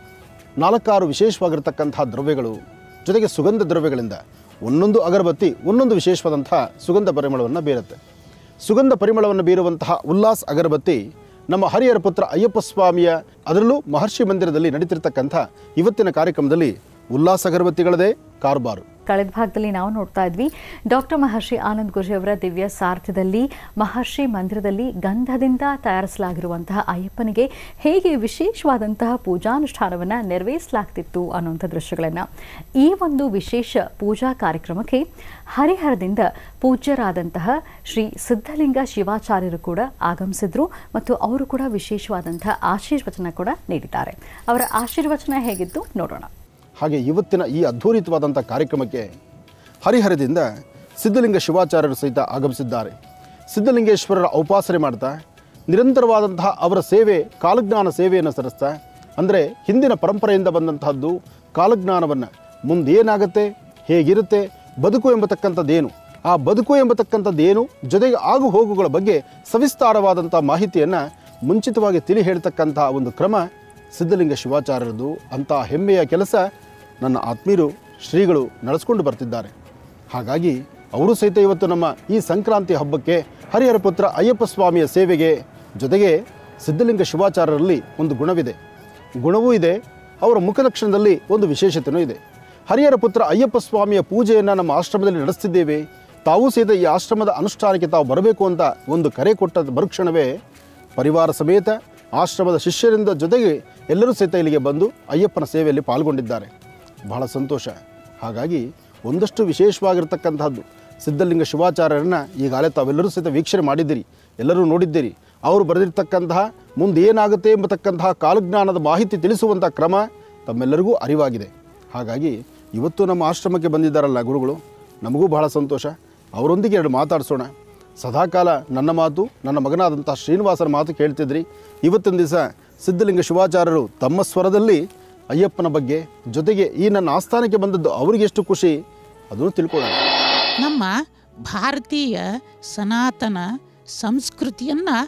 ನಾಲ್ಕಾರು ವಿಶೇಷವಾಗಿರ್ತಕ್ಕಂಥ ದ್ರವ್ಯಗಳು ಜೊತೆಗೆ ಸುಗಂಧ ದ್ರವ್ಯಗಳಿಂದ ಒಂದೊಂದು ಅಗರಬತ್ತಿ ಒಂದೊಂದು ವಿಶೇಷವಾದಂಥ ಸುಗಂಧ ಪರಿಮಳವನ್ನು ಬೀರುತ್ತೆ ಸುಗಂಧ ಪರಿಮಳವನ್ನು ಬೀರುವಂತಹ ಉಲ್ಲಾಸ್ ಅಗರಬತ್ತಿ ನಮ್ಮ ಹರಿಹರ ಪುತ್ರ ಅಯ್ಯಪ್ಪ ಸ್ವಾಮಿಯ ಅದರಲ್ಲೂ ಮಹರ್ಷಿ ಮಂದಿರದಲ್ಲಿ ನಡೀತಿರ್ತಕ್ಕಂಥ ಇವತ್ತಿನ ಕಾರ್ಯಕ್ರಮದಲ್ಲಿ ಉಲ್ಲಾಸ ಅಗರಬತ್ತಿಗಳದೇ ಕಾರುಬಾರು ಕಳೆದ ಭಾಗದಲ್ಲಿ ನಾವು ನೋಡ್ತಾ ಇದ್ವಿ ಡಾಕ್ಟರ್ ಮಹರ್ಷಿ ಆನಂದ್ ಗುರುಜಿ ಅವರ ದಿವ್ಯ ಸಾರಥ್ಯದಲ್ಲಿ ಮಹರ್ಷಿ ಮಂದಿರದಲ್ಲಿ ಗಂಧದಿಂದ ತಯಾರಿಸಲಾಗಿರುವಂತಹ ಅಯ್ಯಪ್ಪನಿಗೆ ಹೇಗೆ ವಿಶೇಷವಾದಂತಹ ಪೂಜಾನುಷ್ಠಾನವನ್ನು ನೆರವೇರಿಸಲಾಗ್ತಿತ್ತು ಅನ್ನುವಂಥ ದೃಶ್ಯಗಳನ್ನು ಈ ಒಂದು ವಿಶೇಷ ಪೂಜಾ ಕಾರ್ಯಕ್ರಮಕ್ಕೆ ಹರಿಹರದಿಂದ ಪೂಜ್ಯರಾದಂತಹ ಶ್ರೀ ಸಿದ್ಧಲಿಂಗ ಶಿವಾಚಾರ್ಯರು ಕೂಡ ಆಗಮಿಸಿದ್ರು ಮತ್ತು ಅವರು ಕೂಡ ವಿಶೇಷವಾದಂತಹ ಆಶೀರ್ವಚನ ಕೂಡ ನೀಡಿದ್ದಾರೆ ಅವರ ಆಶೀರ್ವಚನ ಹೇಗಿತ್ತು ನೋಡೋಣ ಹಾಗೆ ಇವತ್ತಿನ ಈ ಅದ್ಧೂರಿತವಾದಂಥ ಕಾರ್ಯಕ್ರಮಕ್ಕೆ ಹರಿಹರದಿಂದ ಸಿದ್ಧಲಿಂಗ ಶಿವಾಚಾರ್ಯರು ಸಹಿತ ಆಗಮಿಸಿದ್ದಾರೆ ಸಿದ್ಧಲಿಂಗೇಶ್ವರರ ಔಪಾಸನೆ ಮಾಡ್ತಾ ನಿರಂತರವಾದಂತಹ ಅವರ ಸೇವೆ ಕಾಲಜ್ಞಾನ ಸೇವೆಯನ್ನು ಸಲ್ಲಿಸ್ತಾ ಅಂದರೆ ಹಿಂದಿನ ಪರಂಪರೆಯಿಂದ ಬಂದಂತಹದ್ದು ಕಾಲಜ್ಞಾನವನ್ನು ಮುಂದೇನಾಗತ್ತೆ ಹೇಗಿರುತ್ತೆ ಬದುಕು ಎಂಬತಕ್ಕಂಥದ್ದೇನು ಆ ಬದುಕು ಎಂಬತಕ್ಕಂಥದ್ದೇನು ಜೊತೆಗೆ ಆಗು ಹೋಗುಗಳ ಬಗ್ಗೆ ಸವಿಸ್ತಾರವಾದಂಥ ಮಾಹಿತಿಯನ್ನು ಮುಂಚಿತವಾಗಿ ತಿಳಿ ಹೇಳ್ತಕ್ಕಂಥ ಒಂದು ಕ್ರಮ ಸಿದ್ಧಲಿಂಗ ಶಿವಾಚಾರ್ಯರದು ಅಂಥ ಹೆಮ್ಮೆಯ ಕೆಲಸ ನನ್ನ ಆತ್ಮೀಯರು ಶ್ರೀಗಳು ನಡೆಸ್ಕೊಂಡು ಬರ್ತಿದ್ದಾರೆ ಹಾಗಾಗಿ ಅವರು ಸಹಿತ ಇವತ್ತು ನಮ್ಮ ಈ ಸಂಕ್ರಾಂತಿ ಹಬ್ಬಕ್ಕೆ ಹರಿಹರ ಪುತ್ರ ಅಯ್ಯಪ್ಪ ಸ್ವಾಮಿಯ ಸೇವೆಗೆ ಜೊತೆಗೆ ಸಿದ್ಧಲಿಂಗ ಶಿವಾಚಾರ್ಯರಲ್ಲಿ ಒಂದು ಗುಣವಿದೆ ಗುಣವೂ ಇದೆ ಅವರ ಮುಖಲಕ್ಷಣದಲ್ಲಿ ಒಂದು ವಿಶೇಷತೆಯೂ ಇದೆ ಹರಿಹರ ಪುತ್ರ ಅಯ್ಯಪ್ಪ ಸ್ವಾಮಿಯ ಪೂಜೆಯನ್ನು ನಮ್ಮ ಆಶ್ರಮದಲ್ಲಿ ನಡೆಸ್ತಿದ್ದೇವೆ ತಾವೂ ಸಹಿತ ಈ ಆಶ್ರಮದ ಅನುಷ್ಠಾನಕ್ಕೆ ತಾವು ಬರಬೇಕು ಅಂತ ಒಂದು ಕರೆ ಕೊಟ್ಟ ಮರುಕ್ಷಣವೇ ಪರಿವಾರ ಸಮೇತ ಆಶ್ರಮದ ಶಿಷ್ಯರಿಂದ ಜೊತೆಗೆ ಎಲ್ಲರೂ ಸಹಿತ ಇಲ್ಲಿಗೆ ಬಂದು ಅಯ್ಯಪ್ಪನ ಸೇವೆಯಲ್ಲಿ ಪಾಲ್ಗೊಂಡಿದ್ದಾರೆ ಬಹಳ ಸಂತೋಷ ಹಾಗಾಗಿ ಒಂದಷ್ಟು ವಿಶೇಷವಾಗಿರ್ತಕ್ಕಂಥದ್ದು ಸಿದ್ಧಲಿಂಗ ಶಿವಾಚಾರ್ಯರನ್ನ ಈಗಾಗಲೇ ತಾವೆಲ್ಲರೂ ಸಹಿತ ವೀಕ್ಷಣೆ ಮಾಡಿದ್ದೀರಿ ಎಲ್ಲರೂ ನೋಡಿದ್ದೀರಿ ಅವರು ಬರೆದಿರ್ತಕ್ಕಂತಹ ಮುಂದೆ ಏನಾಗುತ್ತೆ ಎಂಬತಕ್ಕಂತಹ ಕಾಲಜ್ಞಾನದ ಮಾಹಿತಿ ತಿಳಿಸುವಂಥ ಕ್ರಮ ತಮ್ಮೆಲ್ಲರಿಗೂ ಅರಿವಾಗಿದೆ ಹಾಗಾಗಿ ಇವತ್ತು ನಮ್ಮ ಆಶ್ರಮಕ್ಕೆ ಬಂದಿದ್ದಾರಲ್ಲ ಗುರುಗಳು ನಮಗೂ ಬಹಳ ಸಂತೋಷ ಅವರೊಂದಿಗೆ ಎರಡು ಮಾತಾಡಿಸೋಣ ಸದಾಕಾಲ ನನ್ನ ಮಾತು ನನ್ನ ಮಗನಾದಂಥ ಶ್ರೀನಿವಾಸನ ಮಾತು ಕೇಳ್ತಿದ್ರಿ ಇವತ್ತಿನ ದಿವಸ ಸಿದ್ಧಲಿಂಗ ಶಿವಾಚಾರ್ಯರು ತಮ್ಮ ಸ್ವರದಲ್ಲಿ ಅಯ್ಯಪ್ಪನ ಬಗ್ಗೆ ಜೊತೆಗೆ ಈ ನನ್ನ ಆಸ್ಥಾನಕ್ಕೆ ಬಂದದ್ದು ಅವರಿಗೆ ಎಷ್ಟು ಖುಷಿ ಅದನ್ನು ತಿಳ್ಕೊಳ್ಳೋಣ ನಮ್ಮ ಭಾರತೀಯ ಸನಾತನ ಸಂಸ್ಕೃತಿಯನ್ನು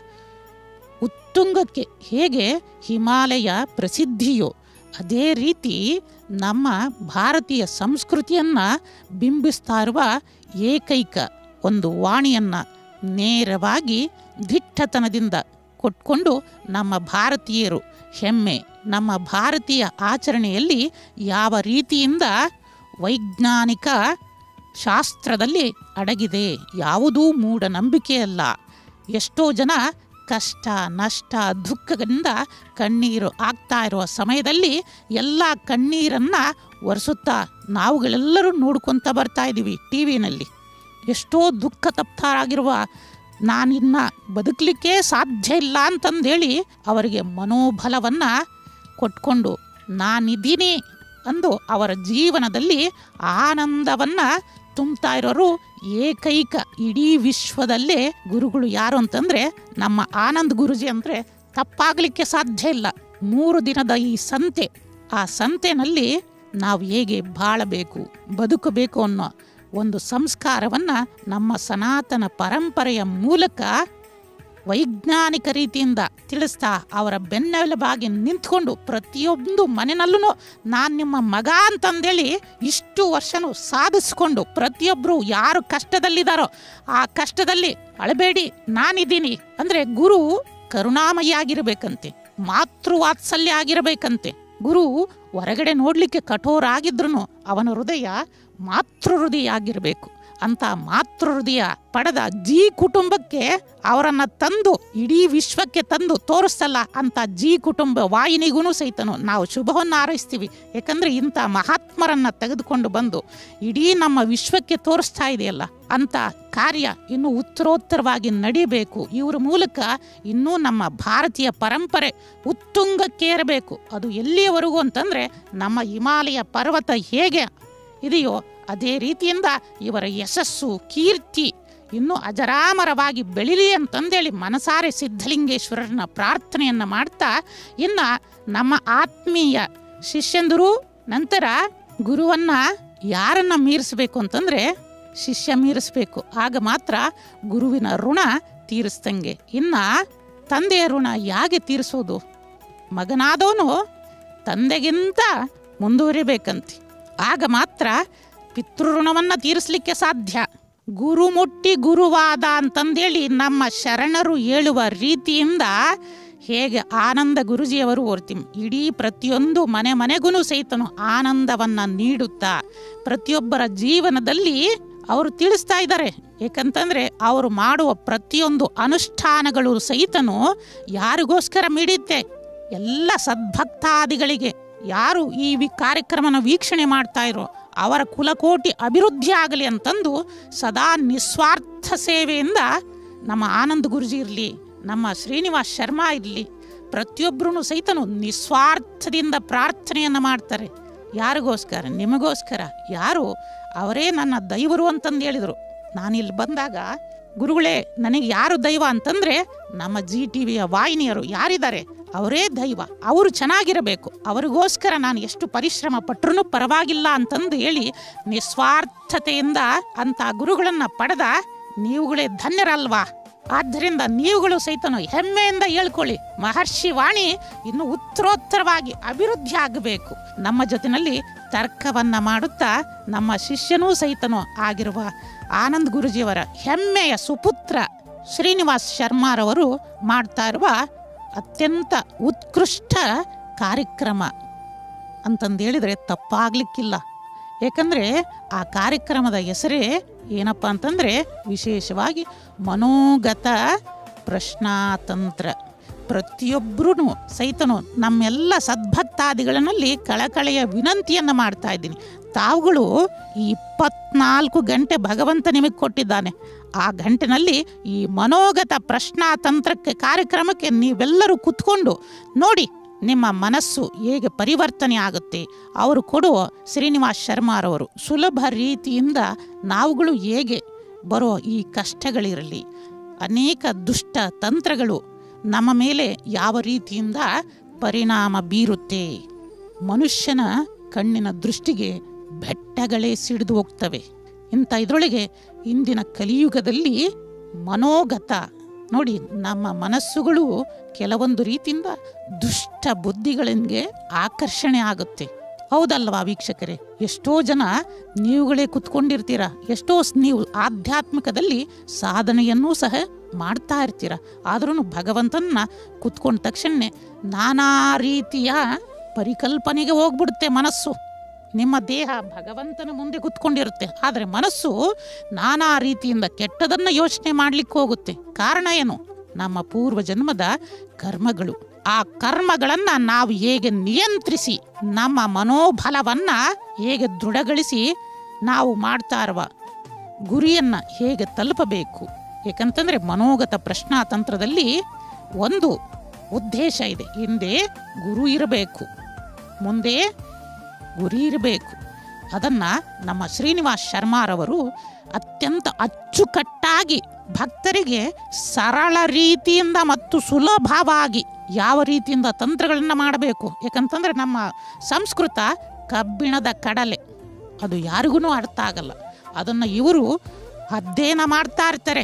ಉತ್ತುಂಗಕ್ಕೆ ಹೇಗೆ ಹಿಮಾಲಯ ಪ್ರಸಿದ್ಧಿಯೋ ಅದೇ ರೀತಿ ನಮ್ಮ ಭಾರತೀಯ ಸಂಸ್ಕೃತಿಯನ್ನು ಬಿಂಬಿಸ್ತಾ ಇರುವ ಏಕೈಕ ಒಂದು ವಾಣಿಯನ್ನು ನೇರವಾಗಿ ದಿಟ್ಟತನದಿಂದ ಕೊಟ್ಕೊಂಡು ನಮ್ಮ ಭಾರತೀಯರು ಹೆಮ್ಮೆ ನಮ್ಮ ಭಾರತೀಯ ಆಚರಣೆಯಲ್ಲಿ ಯಾವ ರೀತಿಯಿಂದ ವೈಜ್ಞಾನಿಕ ಶಾಸ್ತ್ರದಲ್ಲಿ ಅಡಗಿದೆ ಯಾವುದೂ ಮೂಢನಂಬಿಕೆ ಅಲ್ಲ ಎಷ್ಟೋ ಜನ ಕಷ್ಟ ನಷ್ಟ ದುಃಖದಿಂದ ಕಣ್ಣೀರು ಆಗ್ತಾ ಇರುವ ಸಮಯದಲ್ಲಿ ಎಲ್ಲ ಕಣ್ಣೀರನ್ನು ಒರೆಸುತ್ತಾ ನಾವುಗಳೆಲ್ಲರೂ ನೋಡ್ಕೊತ ಬರ್ತಾ ಇದ್ದೀವಿ ಟಿ ವಿನಲ್ಲಿ ಎಷ್ಟೋ ದುಃಖ ತಪ್ತರಾಗಿರುವ ನಾನಿನ್ನ ಬದುಕಲಿಕ್ಕೆ ಸಾಧ್ಯ ಇಲ್ಲ ಅಂತಂದೇಳಿ ಅವರಿಗೆ ಮನೋಬಲವನ್ನು ಕೊಟ್ಕೊಂಡು ನಾನಿದ್ದೀನಿ ಅಂದು ಅವರ ಜೀವನದಲ್ಲಿ ಆನಂದವನ್ನು ತುಂಬ್ತಾ ಇರೋರು ಏಕೈಕ ಇಡೀ ವಿಶ್ವದಲ್ಲೇ ಗುರುಗಳು ಯಾರು ಅಂತಂದರೆ ನಮ್ಮ ಆನಂದ್ ಗುರುಜಿ ಅಂದರೆ ತಪ್ಪಾಗಲಿಕ್ಕೆ ಸಾಧ್ಯ ಇಲ್ಲ ಮೂರು ದಿನದ ಈ ಸಂತೆ ಆ ಸಂತೆನಲ್ಲಿ ನಾವು ಹೇಗೆ ಬಾಳಬೇಕು ಬದುಕಬೇಕು ಅನ್ನೋ ಒಂದು ಸಂಸ್ಕಾರವನ್ನು ನಮ್ಮ ಸನಾತನ ಪರಂಪರೆಯ ಮೂಲಕ ವೈಜ್ಞಾನಿಕ ರೀತಿಯಿಂದ ತಿಳಿಸ್ತಾ ಅವರ ಬೆನ್ನೆಲುಬಾಗಿ ನಿಂತ್ಕೊಂಡು ಪ್ರತಿಯೊಂದು ಮನೆಯಲ್ಲೂ ನಾನು ನಿಮ್ಮ ಮಗ ಅಂತಂದೇಳಿ ಇಷ್ಟು ವರ್ಷನೂ ಸಾಧಿಸ್ಕೊಂಡು ಪ್ರತಿಯೊಬ್ಬರು ಯಾರು ಕಷ್ಟದಲ್ಲಿದ್ದಾರೋ ಆ ಕಷ್ಟದಲ್ಲಿ ಅಳಬೇಡಿ ನಾನಿದ್ದೀನಿ ಅಂದರೆ ಗುರು ಕರುಣಾಮಯಿ ಆಗಿರಬೇಕಂತೆ ಮಾತೃವಾತ್ಸಲ್ಯ ಆಗಿರಬೇಕಂತೆ ಗುರು ಹೊರಗಡೆ ನೋಡಲಿಕ್ಕೆ ಕಠೋರ ಆಗಿದ್ರು ಅವನ ಹೃದಯ ಮಾತೃ ಹೃದಯ ಆಗಿರಬೇಕು ಅಂತ ಮಾತೃ ಹೃದಯ ಪಡೆದ ಜಿ ಕುಟುಂಬಕ್ಕೆ ಅವರನ್ನ ತಂದು ಇಡೀ ವಿಶ್ವಕ್ಕೆ ತಂದು ತೋರಿಸ್ತಲ್ಲ ಅಂತ ಜಿ ಕುಟುಂಬ ವಾಹಿನಿಗೂ ಸಹಿತನು ನಾವು ಶುಭವನ್ನು ಹಾರೈಸ್ತೀವಿ ಯಾಕಂದ್ರೆ ಇಂಥ ಮಹಾತ್ಮರನ್ನ ತೆಗೆದುಕೊಂಡು ಬಂದು ಇಡೀ ನಮ್ಮ ವಿಶ್ವಕ್ಕೆ ತೋರಿಸ್ತಾ ಇದೆಯಲ್ಲ ಅಂತ ಕಾರ್ಯ ಇನ್ನು ಉತ್ತರೋತ್ತರವಾಗಿ ನಡಿಬೇಕು ಇವರ ಮೂಲಕ ಇನ್ನೂ ನಮ್ಮ ಭಾರತೀಯ ಪರಂಪರೆ ಉತ್ತುಂಗಕ್ಕೇರಬೇಕು ಅದು ಎಲ್ಲಿಯವರೆಗೂ ಅಂತಂದ್ರೆ ನಮ್ಮ ಹಿಮಾಲಯ ಪರ್ವತ ಹೇಗೆ ಇದೆಯೋ ಅದೇ ರೀತಿಯಿಂದ ಇವರ ಯಶಸ್ಸು ಕೀರ್ತಿ ಇನ್ನೂ ಅಜರಾಮರವಾಗಿ ಬೆಳಿಲಿ ಅಂತಂದೇಳಿ ಮನಸಾರೆ ಸಿದ್ಧಲಿಂಗೇಶ್ವರನ ಪ್ರಾರ್ಥನೆಯನ್ನ ಮಾಡ್ತಾ ಇನ್ನ ನಮ್ಮ ಆತ್ಮೀಯ ಶಿಷ್ಯಂದರು ನಂತರ ಗುರುವನ್ನ ಯಾರನ್ನ ಮೀರಿಸ್ಬೇಕು ಅಂತಂದ್ರೆ ಶಿಷ್ಯ ಮೀರಿಸ್ಬೇಕು ಆಗ ಮಾತ್ರ ಗುರುವಿನ ಋಣ ತೀರಿಸ್ದಂಗೆ ಇನ್ನ ತಂದೆಯ ಋಣ ಹೇಗೆ ತೀರಿಸೋದು ಮಗನಾದವನು ತಂದೆಗಿಂತ ಮುಂದುವರಿಬೇಕಂತೆ ಆಗ ಮಾತ್ರ ಪಿತೃಋಣವನ್ನು ತೀರಿಸಲಿಕ್ಕೆ ಸಾಧ್ಯ ಗುರು ಮುಟ್ಟಿ ಗುರುವಾದ ಅಂತಂದೇಳಿ ನಮ್ಮ ಶರಣರು ಹೇಳುವ ರೀತಿಯಿಂದ ಹೇಗೆ ಆನಂದ ಗುರುಜಿಯವರು ಓರ್ತಿಮ್ ಇಡೀ ಪ್ರತಿಯೊಂದು ಮನೆ ಮನೆಗೂ ಸಹಿತನು ಆನಂದವನ್ನು ನೀಡುತ್ತಾ ಪ್ರತಿಯೊಬ್ಬರ ಜೀವನದಲ್ಲಿ ಅವರು ತಿಳಿಸ್ತಾ ಇದ್ದಾರೆ ಏಕಂತಂದ್ರೆ ಅವರು ಮಾಡುವ ಪ್ರತಿಯೊಂದು ಅನುಷ್ಠಾನಗಳು ಸಹಿತನು ಯಾರಿಗೋಸ್ಕರ ಮಿಡಿಯುತ್ತೆ ಎಲ್ಲ ಸದ್ಭಕ್ತಾದಿಗಳಿಗೆ ಯಾರು ಈ ವಿ ಕಾರ್ಯಕ್ರಮನ ವೀಕ್ಷಣೆ ಮಾಡ್ತಾ ಇರೋ ಅವರ ಕುಲಕೋಟಿ ಅಭಿವೃದ್ಧಿ ಆಗಲಿ ಅಂತಂದು ಸದಾ ನಿಸ್ವಾರ್ಥ ಸೇವೆಯಿಂದ ನಮ್ಮ ಆನಂದ್ ಗುರುಜಿ ಇರಲಿ ನಮ್ಮ ಶ್ರೀನಿವಾಸ್ ಶರ್ಮಾ ಇರಲಿ ಪ್ರತಿಯೊಬ್ಬರೂ ಸಹಿತನು ನಿಸ್ವಾರ್ಥದಿಂದ ಪ್ರಾರ್ಥನೆಯನ್ನು ಮಾಡ್ತಾರೆ ಯಾರಿಗೋಸ್ಕರ ನಿಮಗೋಸ್ಕರ ಯಾರು ಅವರೇ ನನ್ನ ದೈವರು ಅಂತಂದು ಹೇಳಿದರು ನಾನಿಲ್ಲಿ ಬಂದಾಗ ಗುರುಗಳೇ ನನಗೆ ಯಾರು ದೈವ ಅಂತಂದ್ರೆ ನಮ್ಮ ಜಿ ಟಿ ವಿಯ ವಾಹಿನಿಯರು ಯಾರಿದ್ದಾರೆ ಅವರೇ ದೈವ ಅವರು ಚೆನ್ನಾಗಿರಬೇಕು ಅವರಿಗೋಸ್ಕರ ನಾನು ಎಷ್ಟು ಪರಿಶ್ರಮ ಪಟ್ಟರೂ ಪರವಾಗಿಲ್ಲ ಅಂತಂದು ಹೇಳಿ ನಿಸ್ವಾರ್ಥತೆಯಿಂದ ಅಂತ ಗುರುಗಳನ್ನ ಪಡೆದ ನೀವುಗಳೇ ಧನ್ಯರಲ್ವಾ ಆದ್ದರಿಂದ ನೀವುಗಳು ಸಹಿತನು ಹೆಮ್ಮೆಯಿಂದ ಹೇಳ್ಕೊಳ್ಳಿ ಮಹರ್ಷಿ ವಾಣಿ ಇನ್ನು ಉತ್ತರೋತ್ತರವಾಗಿ ಅಭಿವೃದ್ಧಿ ಆಗಬೇಕು ನಮ್ಮ ಜೊತೆನಲ್ಲಿ ತರ್ಕವನ್ನ ಮಾಡುತ್ತಾ ನಮ್ಮ ಶಿಷ್ಯನೂ ಸಹಿತನು ಆಗಿರುವ ಆನಂದ್ ಗುರುಜಿಯವರ ಹೆಮ್ಮೆಯ ಸುಪುತ್ರ ಶ್ರೀನಿವಾಸ್ ಶರ್ಮಾರವರು ಮಾಡ್ತಾ ಇರುವ ಅತ್ಯಂತ ಉತ್ಕೃಷ್ಟ ಕಾರ್ಯಕ್ರಮ ಅಂತಂದು ಹೇಳಿದರೆ ತಪ್ಪಾಗ್ಲಿಕ್ಕಿಲ್ಲ ಏಕೆಂದರೆ ಆ ಕಾರ್ಯಕ್ರಮದ ಹೆಸರೇ ಏನಪ್ಪ ಅಂತಂದರೆ ವಿಶೇಷವಾಗಿ ಮನೋಗತ ಪ್ರಶ್ನಾತಂತ್ರ ಪ್ರತಿಯೊಬ್ಬರೂ ಸಹಿತನು ನಮ್ಮೆಲ್ಲ ಸದ್ಭಕ್ತಾದಿಗಳಲ್ಲಿ ಕಳಕಳೆಯ ವಿನಂತಿಯನ್ನು ಮಾಡ್ತಾ ಇದ್ದೀನಿ ತಾವುಗಳು ಈ ಇಪ್ಪತ್ನಾಲ್ಕು ಗಂಟೆ ಭಗವಂತ ನಿಮಗೆ ಕೊಟ್ಟಿದ್ದಾನೆ ಆ ಗಂಟೆನಲ್ಲಿ ಈ ಮನೋಗತ ಪ್ರಶ್ನಾತಂತ್ರಕ್ಕೆ ಕಾರ್ಯಕ್ರಮಕ್ಕೆ ನೀವೆಲ್ಲರೂ ಕುತ್ಕೊಂಡು ನೋಡಿ ನಿಮ್ಮ ಮನಸ್ಸು ಹೇಗೆ ಪರಿವರ್ತನೆ ಆಗುತ್ತೆ ಅವರು ಕೊಡುವ ಶ್ರೀನಿವಾಸ್ ಶರ್ಮಾರವರು ಸುಲಭ ರೀತಿಯಿಂದ ನಾವುಗಳು ಹೇಗೆ ಬರೋ ಈ ಕಷ್ಟಗಳಿರಲಿ ಅನೇಕ ದುಷ್ಟ ತಂತ್ರಗಳು ನಮ್ಮ ಮೇಲೆ ಯಾವ ರೀತಿಯಿಂದ ಪರಿಣಾಮ ಬೀರುತ್ತೆ ಮನುಷ್ಯನ ಕಣ್ಣಿನ ದೃಷ್ಟಿಗೆ ಬೆಟ್ಟಗಳೇ ಸಿಡಿದು ಹೋಗ್ತವೆ ಇಂಥ ಇದರೊಳಗೆ ಇಂದಿನ ಕಲಿಯುಗದಲ್ಲಿ ಮನೋಗತ ನೋಡಿ ನಮ್ಮ ಮನಸ್ಸುಗಳು ಕೆಲವೊಂದು ರೀತಿಯಿಂದ ದುಷ್ಟ ಬುದ್ಧಿಗಳಿಗೆ ಆಕರ್ಷಣೆ ಆಗುತ್ತೆ ಹೌದಲ್ವಾ ವೀಕ್ಷಕರೇ ಎಷ್ಟೋ ಜನ ನೀವುಗಳೇ ಕುತ್ಕೊಂಡಿರ್ತೀರ ಎಷ್ಟೋ ಸ್- ನೀವು ಆಧ್ಯಾತ್ಮಿಕದಲ್ಲಿ ಸಾಧನೆಯನ್ನೂ ಸಹ ಮಾಡ್ತಾ ಇರ್ತೀರ ಆದ್ರೂ ಭಗವಂತನ ಕುತ್ಕೊಂಡ ತಕ್ಷಣ ನಾನಾ ರೀತಿಯ ಪರಿಕಲ್ಪನೆಗೆ ಹೋಗ್ಬಿಡುತ್ತೆ ಮನಸ್ಸು ನಿಮ್ಮ ದೇಹ ಭಗವಂತನ ಮುಂದೆ ಕುತ್ಕೊಂಡಿರುತ್ತೆ ಆದರೆ ಮನಸ್ಸು ನಾನಾ ರೀತಿಯಿಂದ ಕೆಟ್ಟದನ್ನ ಯೋಚನೆ ಮಾಡ್ಲಿಕ್ಕೆ ಹೋಗುತ್ತೆ ಕಾರಣ ಏನು ನಮ್ಮ ಪೂರ್ವ ಜನ್ಮದ ಕರ್ಮಗಳು ಆ ಕರ್ಮಗಳನ್ನ ನಾವು ಹೇಗೆ ನಿಯಂತ್ರಿಸಿ ನಮ್ಮ ಮನೋಬಲವನ್ನ ಹೇಗೆ ದೃಢಗೊಳಿಸಿ ನಾವು ಮಾಡ್ತಾ ಇರುವ ಗುರಿಯನ್ನ ಹೇಗೆ ತಲುಪಬೇಕು ಏಕಂತಂದ್ರೆ ಮನೋಗತ ಪ್ರಶ್ನಾತಂತ್ರದಲ್ಲಿ ಒಂದು ಉದ್ದೇಶ ಇದೆ ಹಿಂದೆ ಗುರು ಇರಬೇಕು ಮುಂದೆ ಗುರಿ ಇರಬೇಕು ಅದನ್ನ ನಮ್ಮ ಶ್ರೀನಿವಾಸ್ ಶರ್ಮಾರವರು ಅತ್ಯಂತ ಅಚ್ಚುಕಟ್ಟಾಗಿ ಭಕ್ತರಿಗೆ ಸರಳ ರೀತಿಯಿಂದ ಮತ್ತು ಸುಲಭವಾಗಿ ಯಾವ ರೀತಿಯಿಂದ ತಂತ್ರಗಳನ್ನು ಮಾಡಬೇಕು ಯಾಕಂತಂದ್ರೆ ನಮ್ಮ ಸಂಸ್ಕೃತ ಕಬ್ಬಿಣದ ಕಡಲೆ ಅದು ಯಾರಿಗೂ ಅರ್ಥ ಆಗಲ್ಲ ಅದನ್ನು ಇವರು ಅಧ್ಯಯನ ಮಾಡ್ತಾ ಇರ್ತಾರೆ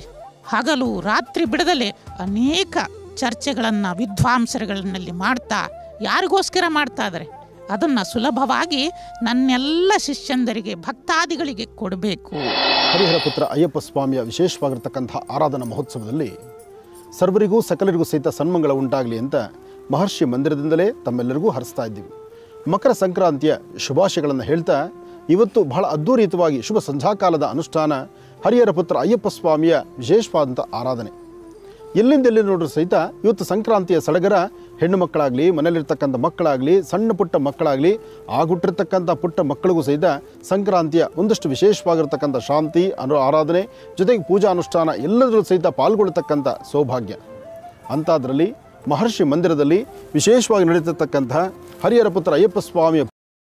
ಹಗಲು ರಾತ್ರಿ ಬಿಡದಲೆ ಅನೇಕ ಚರ್ಚೆಗಳನ್ನು ವಿದ್ವಾಂಸರುಗಳಲ್ಲಿ ಮಾಡ್ತಾ ಯಾರಿಗೋಸ್ಕರ ಮಾಡ್ತಾ ಇದ್ದಾರೆ ಅದನ್ನು ಸುಲಭವಾಗಿ ನನ್ನೆಲ್ಲ ಶಿಷ್ಯಂದರಿಗೆ ಭಕ್ತಾದಿಗಳಿಗೆ ಕೊಡಬೇಕು ಹರಿಹರ ಪುತ್ರ ಅಯ್ಯಪ್ಪ ಸ್ವಾಮಿಯ ವಿಶೇಷವಾಗಿರ್ತಕ್ಕಂಥ ಆರಾಧನಾ ಮಹೋತ್ಸವದಲ್ಲಿ ಸರ್ವರಿಗೂ ಸಕಲರಿಗೂ ಸಹಿತ ಸನ್ಮಂಗಳ ಉಂಟಾಗಲಿ ಅಂತ ಮಹರ್ಷಿ ಮಂದಿರದಿಂದಲೇ ತಮ್ಮೆಲ್ಲರಿಗೂ ಹರಿಸ್ತಾ ಇದ್ದೀವಿ ಮಕರ ಸಂಕ್ರಾಂತಿಯ ಶುಭಾಶಯಗಳನ್ನು ಹೇಳ್ತಾ ಇವತ್ತು ಬಹಳ ಅದ್ಧೂರಿತವಾಗಿ ಶುಭ ಸಂಧ್ಯಾಕಾಲದ ಅನುಷ್ಠಾನ ಹರಿಹರ ಪುತ್ರ ಅಯ್ಯಪ್ಪ ಸ್ವಾಮಿಯ ವಿಶೇಷವಾದಂಥ ಆರಾಧನೆ ಎಲ್ಲಿಂದ ಎಲ್ಲಿ ನೋಡ್ರು ಸಹಿತ ಇವತ್ತು ಸಂಕ್ರಾಂತಿಯ ಸಡಗರ ಹೆಣ್ಣು ಮಕ್ಕಳಾಗಲಿ ಮನೇಲಿರ್ತಕ್ಕಂಥ ಮಕ್ಕಳಾಗಲಿ ಸಣ್ಣ ಪುಟ್ಟ ಮಕ್ಕಳಾಗಲಿ ಆಗುಟ್ಟಿರ್ತಕ್ಕಂಥ ಪುಟ್ಟ ಮಕ್ಕಳಿಗೂ ಸಹಿತ ಸಂಕ್ರಾಂತಿಯ ಒಂದಷ್ಟು ವಿಶೇಷವಾಗಿರ್ತಕ್ಕಂಥ ಶಾಂತಿ ಅನು ಆರಾಧನೆ ಜೊತೆಗೆ ಪೂಜಾ ಅನುಷ್ಠಾನ ಎಲ್ಲದರಲ್ಲೂ ಸಹಿತ ಪಾಲ್ಗೊಳ್ತಕ್ಕಂಥ ಸೌಭಾಗ್ಯ ಅಂಥದ್ರಲ್ಲಿ ಮಹರ್ಷಿ ಮಂದಿರದಲ್ಲಿ ವಿಶೇಷವಾಗಿ ನಡೀತಿರ್ತಕ್ಕಂಥ ಹರಿಹರ ಪುತ್ರ ಅಯ್ಯಪ್ಪ ಸ್ವಾಮಿಯ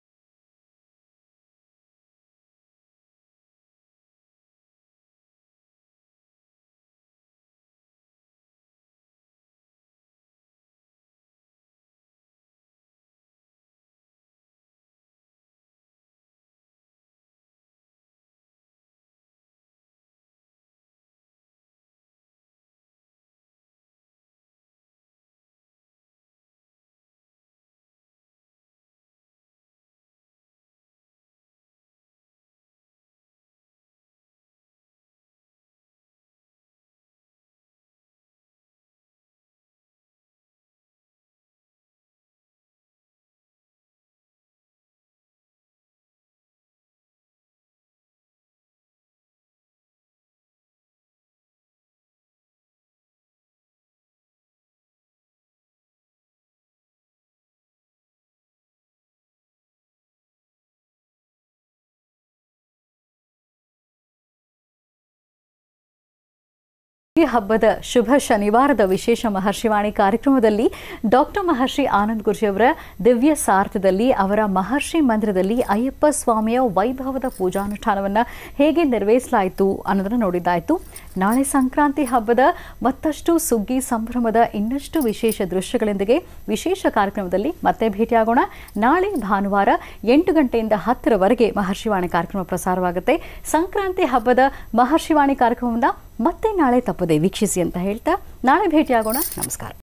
ಈ ಹಬ್ಬದ ಶುಭ ಶನಿವಾರದ ವಿಶೇಷ ಮಹರ್ಷಿವಾಣಿ ಕಾರ್ಯಕ್ರಮದಲ್ಲಿ ಡಾಕ್ಟರ್ ಮಹರ್ಷಿ ಆನಂದ್ ಗುರ್ಜಿಯವರ ದಿವ್ಯ ಸಾರ್ಥದಲ್ಲಿ ಅವರ ಮಹರ್ಷಿ ಮಂದಿರದಲ್ಲಿ ಅಯ್ಯಪ್ಪ ಸ್ವಾಮಿಯ ವೈಭವದ ಪೂಜಾನುಷ್ಠಾನವನ್ನು ಹೇಗೆ ನೆರವೇರಿಸಲಾಯಿತು ಅನ್ನೋದನ್ನು ನೋಡಿದ್ದಾಯಿತು ನಾಳೆ ಸಂಕ್ರಾಂತಿ ಹಬ್ಬದ ಮತ್ತಷ್ಟು ಸುಗ್ಗಿ ಸಂಭ್ರಮದ ಇನ್ನಷ್ಟು ವಿಶೇಷ ದೃಶ್ಯಗಳೊಂದಿಗೆ ವಿಶೇಷ ಕಾರ್ಯಕ್ರಮದಲ್ಲಿ ಮತ್ತೆ ಭೇಟಿಯಾಗೋಣ ನಾಳೆ ಭಾನುವಾರ ಎಂಟು ಗಂಟೆಯಿಂದ ಹತ್ತರವರೆಗೆ ಮಹರ್ಷಿವಾಣಿ ಕಾರ್ಯಕ್ರಮ ಪ್ರಸಾರವಾಗುತ್ತೆ ಸಂಕ್ರಾಂತಿ ಹಬ್ಬದ ಮಹರ್ಷಿವಾಣಿ ಕಾರ್ಯಕ್ರಮವನ್ನು ಮತ್ತೆ ನಾಳೆ ತಪ್ಪದೆ ವೀಕ್ಷಿಸಿ ಅಂತ ಹೇಳ್ತಾ ನಾಳೆ ಭೇಟಿಯಾಗೋಣ ನಮಸ್ಕಾರ